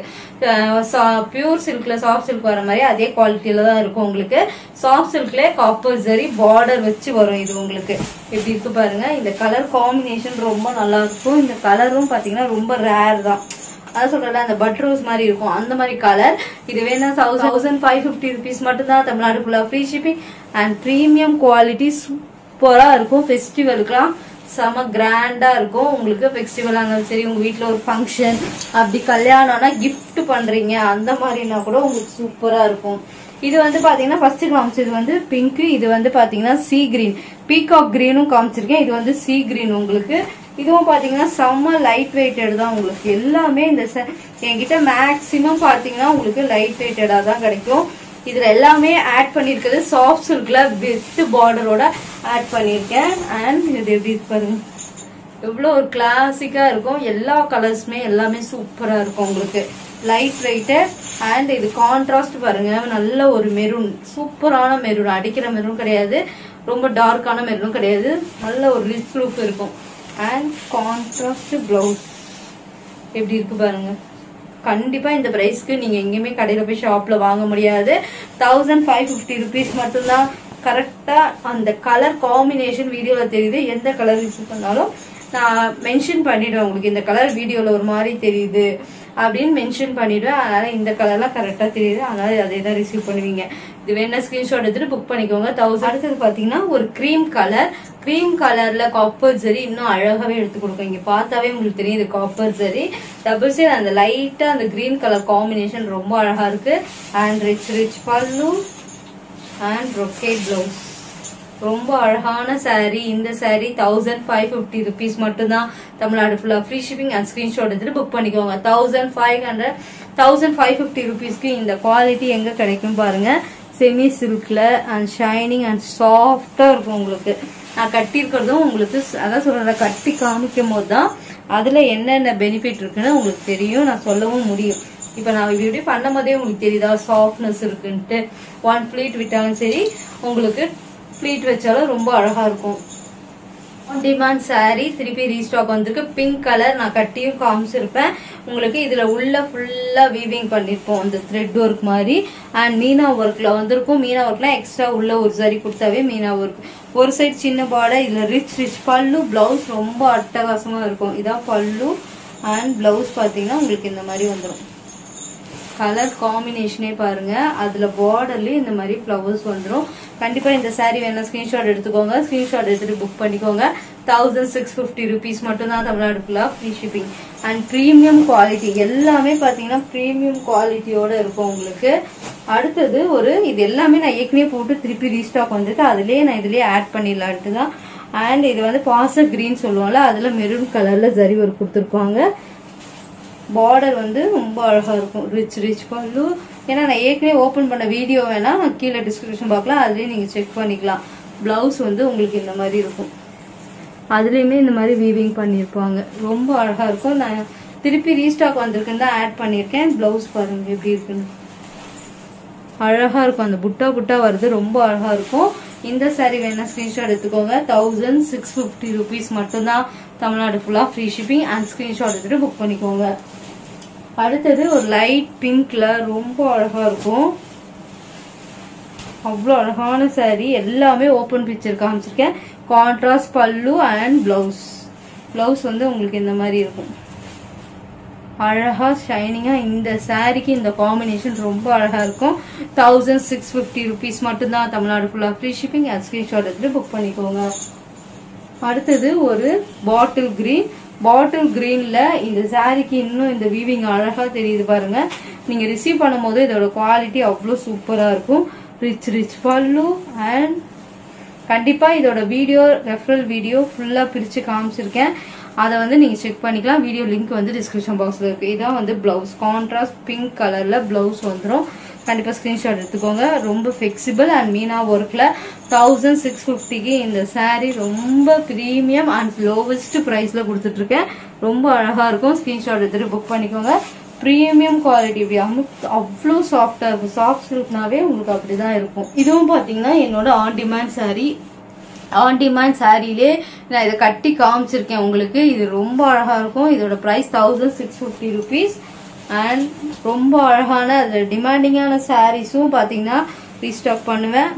பியூர் சில்க்ல சாஃப்ட் சில்க் வர மாதிரி அதே குவாலிட்டியில தான் இருக்கும் உங்களுக்கு சாஃப்ட் சில்க்ல காப்பர் ஜரி பார்டர் வச்சு வரும் இது உங்களுக்கு எப்படி இருக்கு பாருங்க இந்த கலர் காம்பினேஷன் ரொம்ப நல்லா இருக்கும் இந்த கலரும் பாத்தீங்கன்னா ரொம்ப ரேர் தான் அதான் சொல்றேன் அந்த பட் ரோஸ் மாதிரி இருக்கும் அந்த மாதிரி கலர் இது வேணா தௌசண்ட் ஃபைவ் ஃபிஃப்டி ருபீஸ் மட்டும் தான் தமிழ்நாடு ஃபுல்லா free shipping and premium quality சூப்பரா இருக்கும் ஃபெஸ்டிவலுக்குலாம் செம கிராண்டா இருக்கும் உங்களுக்கு ஃபெஸ்டிவலா இருந்தாலும் சரி உங்க வீட்ல ஒரு ஃபங்க்ஷன் அப்படி கல்யாணம்னா gift பண்றீங்க அந்த மாதிரினா கூட உங்களுக்கு சூப்பரா இருக்கும் இது வந்து பாத்தீங்கன்னா ஃபர்ஸ்ட் காமிச்சது வந்து பிங்க் இது வந்து பாத்தீங்கன்னா சீ கிரீன் பீகாக் கிரீனும் காமிச்சிருக்கேன் இது வந்து சீ கிரீன் உங்களுக்கு இதுவும் பாத்தீங்கன்னா செம்ம லைட் வெயிட்டட் தான் உங்களுக்கு எல்லாமே இந்த ச- என்கிட்ட மேக்ஸிமம் பாத்தீங்கன்னா உங்களுக்கு லைட் வெயிட்டடா தான் கிடைக்கும் இதுல எல்லாமே ஆட் பண்ணிருக்கிறது சாஃப்ட் சில்க்ல வித் பார்டரோட ஆட் பண்ணிருக்கேன் அண்ட் இது எப்படி இருக்கு பாருங்க எவ்வளோ ஒரு கிளாசிக்கா இருக்கும் எல்லா கலர்ஸுமே எல்லாமே சூப்பரா இருக்கும் உங்களுக்கு லைட் வெயிட்டட் அண்ட் இது கான்ட்ராஸ்ட் பாருங்க நல்ல ஒரு மெரூன் சூப்பரான மெரூன் அடிக்கிற மெரூன் கிடையாது ரொம்ப டார்க்கான மெரூன் கிடையாது நல்ல ஒரு ரிச் லுக் இருக்கும் அண்ட் கான்ட்ராஸ்ட் பிளவுஸ் எப்படி இருக்கு பாருங்க கண்டிப்பா இந்த பிரைஸ்க்கு நீங்க எங்கேயுமே கடையில போய் ஷாப்ல வாங்க முடியாது தௌசண்ட் ஃபைவ் ஃபிஃப்டி ருபீஸ் மட்டும்தான் கரெக்டா அந்த கலர் காம்பினேஷன் வீடியோல தெரியுது எந்த கலர் யூஸ் பண்ணாலும் நான் மென்ஷன் பண்ணிடுவேன் உங்களுக்கு இந்த கலர் வீடியோல ஒரு மாதிரி தெரியுது அப்படின்னு மென்ஷன் பண்ணிடுவேன் அதனால இந்த கலர்லாம் கரெக்டா தெரியுது அதனால அதே தான் ரிசீவ் பண்ணுவீங்க இது வேணா ஸ்கிரீன்ஷாட் எடுத்துட்டு புக் பண்ணிக்கோங்க தௌசண்ட் அடுத்தது பாத்தீங்கன்னா ஒரு க்ரீம் கலர் க்ரீம் கலர்ல காப்பர் ஜரி இன்னும் அழகாவே எடுத்து கொடுக்கும் இங்க பார்த்தாவே உங்களுக்கு தெரியும் இது காப்பர் ஜரி டபுள் சைடு அந்த லைட்டா அந்த கிரீன் கலர் காம்பினேஷன் ரொம்ப அழகா இருக்கு and rich rich pallu and brocade blouse ரொம்ப அழகான saree இந்த saree thousand five fifty rupees மட்டும்தான் தமிழ்நாடு ஃபுல்லா ஃப்ரீ ஷிப்பிங் அண்ட் ஸ்கிரீன்ஷாட் எடுத்துட்டு புக் பண்ணிக்கோங்க thousand five hundred thousand five fifty ருபீஸ்க்கு இந்த குவாலிட்டி எங்க கிடைக்கும் பாருங்க செமி சில்க்ல அண்ட் ஷைனிங் அண்ட் சாஃப்டா இருக்கும் உங்களுக்கு நான் கட்டியிருக்கிறதும் உங்களுக்கு ஸ்- அதான் சொல்றேன் கட்டி காமிக்கும் போது தான் அதுல என்னென்ன பெனிஃபிட் இருக்குன்னு உங்களுக்கு தெரியும் நான் சொல்லவும் முடியும் இப்ப நான் இப்படி இப்படி பண்ணும் போதே உங்களுக்கு தெரியுதா சாஃப்ட்னஸ் இருக்குன்ட்டு ஒன் ஃபிளீட் விட்டாலும் சரி உங்களுக்கு ஃபிளீட் வச்சாலும் ரொம்ப அழகா இருக்கும் ஆன் டிமாண்ட் saree திருப்பி ரீஸ்டாக் வந்திருக்கு பிங்க் கலர் நான் கட்டியும் காமிச்சிருப்பேன் உங்களுக்கு இதுல உள்ள ஃபுல்லா வீவிங் பண்ணிருப்போம் அந்த த்ரெட் ஒர்க் மாதிரி அண்ட் மீனா ஒர்க்ல வந்திருக்கும் மீனா ஒர்க்லாம் எக்ஸ்ட்ரா உள்ள ஒரு சரி கொடுத்தாவே மீனா ஒர்க் ஒரு சைடு சின்ன பார்டர் இதுல ரிச் ரிச் பல்லு பிளவுஸ் ரொம்ப அட்டகாசமா இருக்கும் இதான் பல்லு அண்ட் பிளவுஸ் பாத்தீங்கன்னா உங்களுக்கு இந்த மாதிரி வந்துடும் கலர் காம்பினேஷனே பாருங்க அதுல பார்டர்லயே இந்த மாதிரி ஃப்ளவர்ஸ் வந்துரும் கண்டிப்பா இந்த saree வேணா ஸ்கிரீன்ஷாட் எடுத்துக்கோங்க ஸ்கிரீன்ஷாட் எடுத்துட்டு புக் பண்ணிக்கோங்க தௌசண்ட் சிக்ஸ் ஃபிஃப்டி ருபீஸ் மட்டும் தான் தமிழ்நாடு ஃபுல்லா free shipping and premium quality எல்லாமே பாத்தீங்கன்னா ப்ரீமியம் குவாலிட்டியோட இருக்கும் உங்களுக்கு அடுத்தது ஒரு இது எல்லாமே நான் ஏற்கனவே போட்டு திருப்பி ரீஸ்டாக் வந்துட்டு அதுலயே நான் இதுலயே ஆட் பண்ணிடலான்ட்டு தான் அண்ட் இது வந்து பாச கிரீன் சொல்லுவோம்ல அதுல மெரூன் கலர்ல ஜரி ஒரு கொடுத்துருப்பாங்க பார்டர் வந்து ரொம்ப அழகா இருக்கும் ரிச் ரிச் பல்லு ஏன்னா நான் ஏற்கனவே ஓபன் பண்ண வீடியோ வேணா நான் கீழே டிஸ்கிரிப்ஷன் பார்க்கலாம் அதுலயே நீங்க செக் பண்ணிக்கலாம் பிளவுஸ் வந்து உங்களுக்கு இந்த மாதிரி இருக்கும் அதுலயுமே இந்த மாதிரி வீவிங் பண்ணியிருப்பாங்க ரொம்ப அழகா இருக்கும் நான் திருப்பி ரீஸ்டாக் வந்திருக்குன்னு தான் ஆட் பண்ணியிருக்கேன் பிளவுஸ் பாருங்க எப்படி இருக்குன்னு அழகா இருக்கும் அந்த புட்டா புட்டா வருது ரொம்ப அழகா இருக்கும் இந்த saree வேணா ஸ்கிரீன்ஷாட் எடுத்துக்கோங்க தௌசண்ட் சிக்ஸ் ஃபிஃப்டி ருபீஸ் மட்டும்தான் தமிழ்நாடு ஃபுல்லா ஃப்ரீ ஷிப்பிங் அண்ட் ஸ்கிரீன்ஷாட் எடுத்துட்டு புக் பண்ணிக்கோங்க அடுத்தது ஒரு லைட் பிங்க்ல ரொம்ப அழகா இருக்கும் அவ்வளோ அழகான saree எல்லாமே ஓப்பன் பிக்சர் காமிச்சிருக்கேன் contrast pallu and blouse blouse வந்து உங்களுக்கு இந்த மாதிரி இருக்கும் அழகா ஷைனிங்கா இந்த சாரிக்கு இந்த காம்பினேஷன் ரொம்ப அழகா இருக்கும் தௌசண்ட் சிக்ஸ் ஃபிஃப்டி ருபீஸ் மட்டும்தான் தமிழ்நாடு ஃபுல்லா ஃப்ரீ ஷிப்பிங் அண்ட் ஸ்கிரீன்ஷாட் எடுத்துட்டு புக் பண்ணிக்கோங்க அடுத்தது ஒரு பாட்டில் கிரீன் பாட்டில் கிரீன்ல இந்த சாரிக்கு இன்னும் இந்த வீவிங் அழகா தெரியுது பாருங்க நீங்க ரிசீவ் பண்ணும்போது இதோட குவாலிட்டி அவ்வளோ சூப்பரா இருக்கும் ரிச் ரிச் பல்லு அண்ட் கண்டிப்பா இதோட வீடியோ ரெஃபரல் வீடியோ ஃபுல்லா பிரிச்சு காமிச்சிருக்கேன் அதை வந்து நீங்க செக் பண்ணிக்கலாம் வீடியோ லிங்க் வந்து டிஸ்கிரிப்ஷன் பாக்ஸ்ல இருக்கு இதான் வந்து பிளவுஸ் கான்ட்ராஸ்ட் பிங்க் கலர்ல பிளவுஸ் வந்துடும் கண்டிப்பா ஸ்கிரீன்ஷாட் எடுத்துக்கோங்க ரொம்ப ஃபிளெக்சிபிள் அண்ட் மீனா ஒர்க்ல தௌசண்ட் சிக்ஸ் ஃபிஃப்டிக்கு இந்த saree ரொம்ப ப்ரீமியம் அண்ட் லோவஸ்ட் ப்ரைஸ்ல கொடுத்துட்டு இருக்கேன் ரொம்ப அழகா இருக்கும் ஸ்கிரீன்ஷாட் எடுத்துட்டு புக் பண்ணிக்கோங்க ப்ரீமியம் குவாலிட்டி இப்படி அமு அவ்வளோ சாஃப்டா இருக்கும் சாஃப்ட் சில்க்னாவே உங்களுக்கு அப்படிதான் இருக்கும் இதுவும் பாத்தீங்கன்னா என்னோட on demand saree on demand சாரிலே நான் இதை கட்டி காமிச்சிருக்கேன் உங்களுக்கு இது ரொம்ப அழகா இருக்கும் இதோட price thousand six fifty rupees and ரொம்ப அழகான அதில் டிமாண்டிங்கான சாரீஸும் பார்த்தீங்கன்னா ரீஸ்டாக் பண்ணுவேன்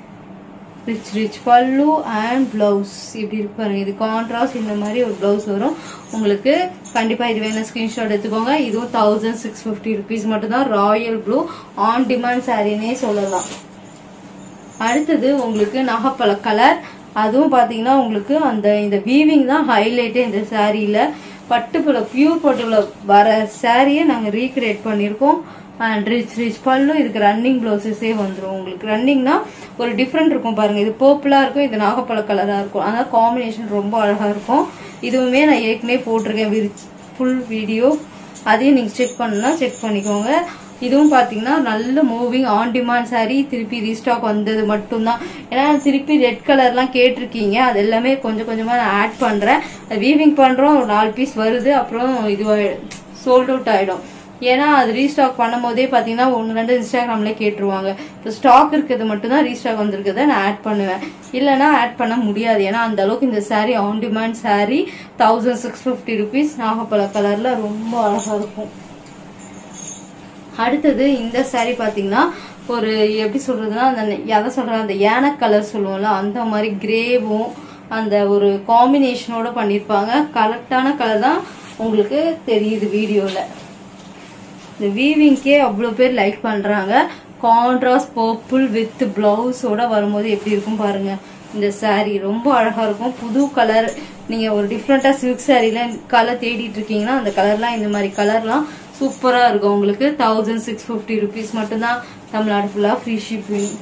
rich rich pallu and blouse இப்படி இருக்கு பாருங்க இது கான்ட்ராஸ்ட் இந்த மாதிரி ஒரு பிளவுஸ் வரும் உங்களுக்கு கண்டிப்பா இது வேணும் ஸ்கிரீன்ஷாட் எடுத்துக்கோங்க இதுவும் தௌசண்ட் சிக்ஸ் ஃபிஃப்டி ருபீஸ் மட்டும்தான் ராயல் ப்ளூ ஆன் டிமாண்ட் சாரினே சொல்லலாம் அடுத்தது உங்களுக்கு நாகப்பழ கலர் அதுவும் பாத்தீங்கன்னா உங்களுக்கு அந்த இந்த வீவிங் தான் ஹைலைட்டே இந்த சாரியில பட்டுப்புல பியூர் பட்டுப்புல வர சாரியை நாங்க ரீக்ரியேட் பண்ணியிருக்கோம் அண்ட் ரிச் ரிச் பல்லும் இதுக்கு ரன்னிங் பிளவுசஸே வந்துடும் உங்களுக்கு ரன்னிங்னா ஒரு டிஃப்ரெண்ட் இருக்கும் பாருங்க இது பர்பிளா இருக்கும் இது நாகப்பழ கலரா இருக்கும் அதனால காம்பினேஷன் ரொம்ப அழகா இருக்கும் இதுவுமே நான் ஏற்கனவே போட்டிருக்கேன் விரிச் ஃபுல் வீடியோ அதையும் நீங்க செக் பண்ணணும்னா செக் பண்ணிக்கோங்க இதுவும் பாத்தீங்கன்னா நல்ல மூவிங் ஆன் டிமாண்ட் saree திருப்பி ரீஸ்டாக் வந்தது மட்டும்தான் ஏன்னா திருப்பி ரெட் கலர்லாம் கேட்டிருக்கீங்க அது எல்லாமே கொஞ்சம் கொஞ்சமா நான் ஆட் பண்றேன் வீவிங் பண்றோம் ஒரு நாலு பீஸ் வருது அப்புறம் இது சோல்ட் அவுட் ஆயிடும் ஏன்னா அது ரீஸ்டாக் பண்ணும் போதே பாத்தீங்கன்னா ஒன்று ரெண்டு இன்ஸ்டாகிராம்ல கேட்டுருவாங்க இப்போ ஸ்டாக் இருக்கிறது மட்டும்தான் ரீஸ்டாக் வந்திருக்கிறத நான் ஆட் பண்ணுவேன் இல்லைன்னா ஆட் பண்ண முடியாது ஏன்னா அந்த அளவுக்கு இந்த saree on demand saree thousand six fifty rupees நாகப்பழ கலர்ல ரொம்ப அழகா இருக்கும் அடுத்தது இந்த saree பாத்தீங்கன்னா ஒரு எப்படி சொல்றதுன்னா அந்த எதை சொல்றேன் அந்த யானை கலர் சொல்லுவோம்ல அந்த மாதிரி கிரேவும் அந்த ஒரு காம்பினேஷனோட பண்ணிருப்பாங்க கரெக்டான கலர் தான் உங்களுக்கு தெரியுது வீடியோல இந்த வீவிங்க்கே அவ்வளோ பேர் லைக் பண்றாங்க கான்ட்ராஸ்ட் பர்பிள் வித் பிளவுஸோட வரும்போது எப்படி இருக்கும் பாருங்க இந்த saree ரொம்ப அழகா இருக்கும் புது கலர் நீங்க ஒரு டிஃப்ரெண்டா சில்க் சாரீல கலர் தேடிட்டு இருக்கீங்கன்னா அந்த கலர்லாம் இந்த மாதிரி கலர்லாம் சூப்பரா இருக்கும் உங்களுக்கு தௌசண்ட் சிக்ஸ் ஃபிஃப்டி ருபீஸ் மட்டும்தான் தமிழ்நாடு ஃபுல்லா ஃப்ரீ ஷிப்பிங்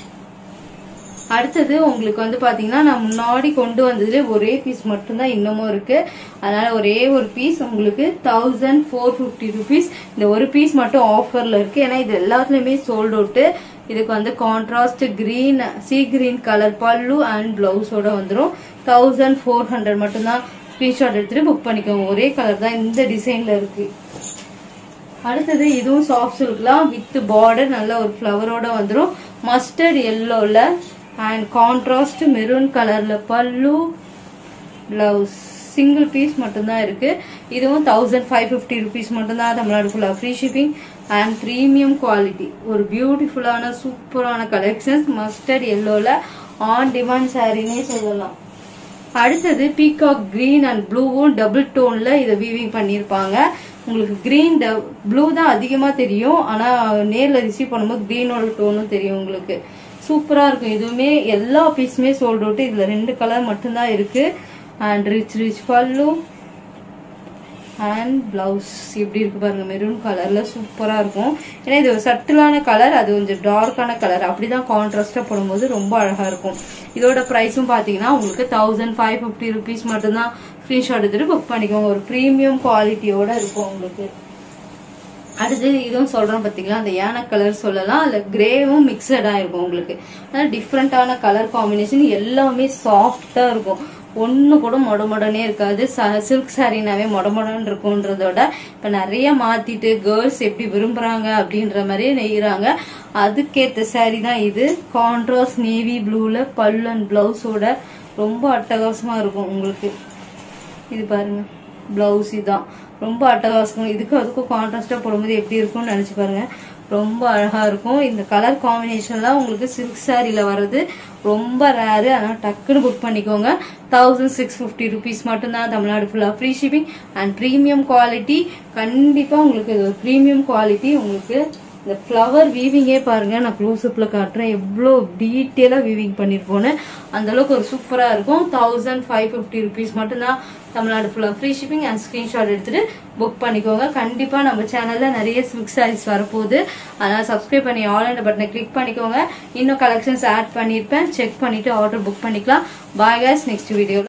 அடுத்தது உங்களுக்கு வந்து பாத்தீங்கன்னா நான் முன்னாடி கொண்டு வந்ததுல ஒரே பீஸ் மட்டும்தான் இன்னமும் இருக்கு அதனால ஒரே ஒரு பீஸ் உங்களுக்கு தௌசண்ட் ஃபோர் ஃபிஃப்டி ருபீஸ் இந்த ஒரு பீஸ் மட்டும் ஆஃபர்ல இருக்கு ஏன்னா இது எல்லாத்துலயுமே சோல்ட் அவுட் இதுக்கு வந்து contrast green sea green colour pallu and பிளவுஸோட வந்துடும் தௌசண்ட் ஃபோர் ஹண்ட்ரட் மட்டும்தான் ஸ்கிரீன்ஷாட் எடுத்துட்டு புக் பண்ணிக்கோங்க ஒரே கலர் தான் இந்த டிசைன்ல இருக்கு அடுத்தது இதுவும் சாஃப்ட் சில்க்லாம் வித் பார்டர் நல்ல ஒரு ஃப்ளவரோட வந்துடும் மஸ்டர்ட் எல்லோல அண்ட் கான்ட்ராஸ்ட் மெரூன் கலர்ல பல்லு பிளவுஸ் சிங்கிள் பீஸ் மட்டும்தான் இருக்கு இதுவும் தௌசண்ட் ஃபைவ் ஃபிஃப்டி ருபீஸ் மட்டும்தான் தமிழ்நாடு ஃபுல்லாக free shipping and premium quality ஒரு பியூட்டிஃபுல்லான சூப்பரான கலெக்ஷன்ஸ் மஸ்டர்ட் எல்லோல ஆன் டிமாண்ட் சாரினே சொல்லலாம் அடுத்தது பீகாக் கிரீன் அண்ட் ப்ளூவும் டபுள் டோன்ல இதை வீவிங் பண்ணியிருப்பாங்க உங்களுக்கு கிரீன் ப்ளூ தான் அதிகமா தெரியும் ஆனா நேர்ல ரிசீவ் பண்ணும்போது கிரீனோட டோனும் தெரியும் உங்களுக்கு சூப்பரா இருக்கும் இதுவுமே எல்லா பீஸுமே சோல்ட் அவுட் இதுல ரெண்டு கலர் மட்டும்தான் இருக்கு and rich rich pallu and blouse எப்படி இருக்கு பாருங்க மெரூன் கலர்ல சூப்பரா இருக்கும் ஏன்னா இது ஒரு சட்டிலான கலர் அது கொஞ்சம் டார்க்கான கலர் அப்படிதான் கான்ட்ராஸ்டா போடும்போது ரொம்ப அழகா இருக்கும் இதோட ப்ரைஸும் பாத்தீங்கன்னா உங்களுக்கு தௌசண்ட் ஃபைவ் ஃபிஃப்டி ருபீஸ் மட்டும்தான் ஸ்கிரீன்ஷாட் எடுத்துட்டு புக் பண்ணிக்கோங்க ஒரு ப்ரீமியம் குவாலிட்டியோட இருக்கும் உங்களுக்கு அடுத்து இதுவும் சொல்றோம் பாத்தீங்களா அந்த யானை கலர் சொல்லலாம் அதுல கிரேவும் மிக்சடா இருக்கும் உங்களுக்கு அதனால டிஃப்ரெண்டான கலர் காம்பினேஷன் எல்லாமே சாஃப்டா இருக்கும் ஒண்ணு கூட மொட மொடனே இருக்காது சில்க் சாரினாவே மொட மொடன்னு இருக்கும்ன்றதோட இப்ப நிறைய மாத்திட்டு கேர்ள்ஸ் எப்படி விரும்புறாங்க அப்படின்ற மாதிரியே நெய்யறாங்க அதுக்கேத்த சாரி தான் இது கான்ட்ராஸ்ட் நேவி ப்ளூல பல்லு அண்ட் பிளவுஸோட ரொம்ப அட்டகாசமா இருக்கும் உங்களுக்கு இது பாருங்க பிளவுஸ் இதான் ரொம்ப அட்டகாசம் இதுக்கு அதுக்கும் கான்ட்ராஸ்டா போடும்போது எப்படி இருக்கும்னு நினைச்சு பாருங்க ரொம்ப அழகா இருக்கும் இந்த கலர் காம்பினேஷன்லாம் உங்களுக்கு சில்க் சாரில வர்றது ரொம்ப ரேரு அதனால டக்குன்னு புக் பண்ணிக்கோங்க தௌசண்ட் சிக்ஸ் ஃபிஃப்டி ருபீஸ் மட்டும்தான் தமிழ்நாடு ஃபுல்லாக free shipping and premium quality கண்டிப்பா உங்களுக்கு இது ஒரு ப்ரீமியம் குவாலிட்டி உங்களுக்கு இந்த ஃப்ளவர் வீவிங்கே பாருங்க நான் க்ளோஸ் அப்ல காட்டுறேன் எவ்வளோ டீட்டெயிலாக வீவிங் பண்ணிருப்போன்னு அந்த அளவுக்கு ஒரு சூப்பரா இருக்கும் தௌசண்ட் ஃபைவ் ஃபிஃப்டி ருபீஸ் மட்டும்தான் தமிழ்நாடு ஃபுல்லாக ஃப்ரீ ஷிப்பிங் அண்ட் ஸ்கிரீன்ஷாட் எடுத்துட்டு புக் பண்ணிக்கோங்க கண்டிப்பா நம்ம சேனல்ல நிறைய சில்க் சாரீஸ் வரப்போகுது அதனால சப்ஸ்கிரைப் பண்ணி ஆல் அண்ட் பட்டனை கிளிக் பண்ணிக்கோங்க இன்னும் கலெக்ஷன்ஸ் ஆட் பண்ணியிருப்பேன் செக் பண்ணிட்டு ஆர்டர் புக் பண்ணிக்கலாம் பாய் guys நெக்ஸ்ட் வீடியோ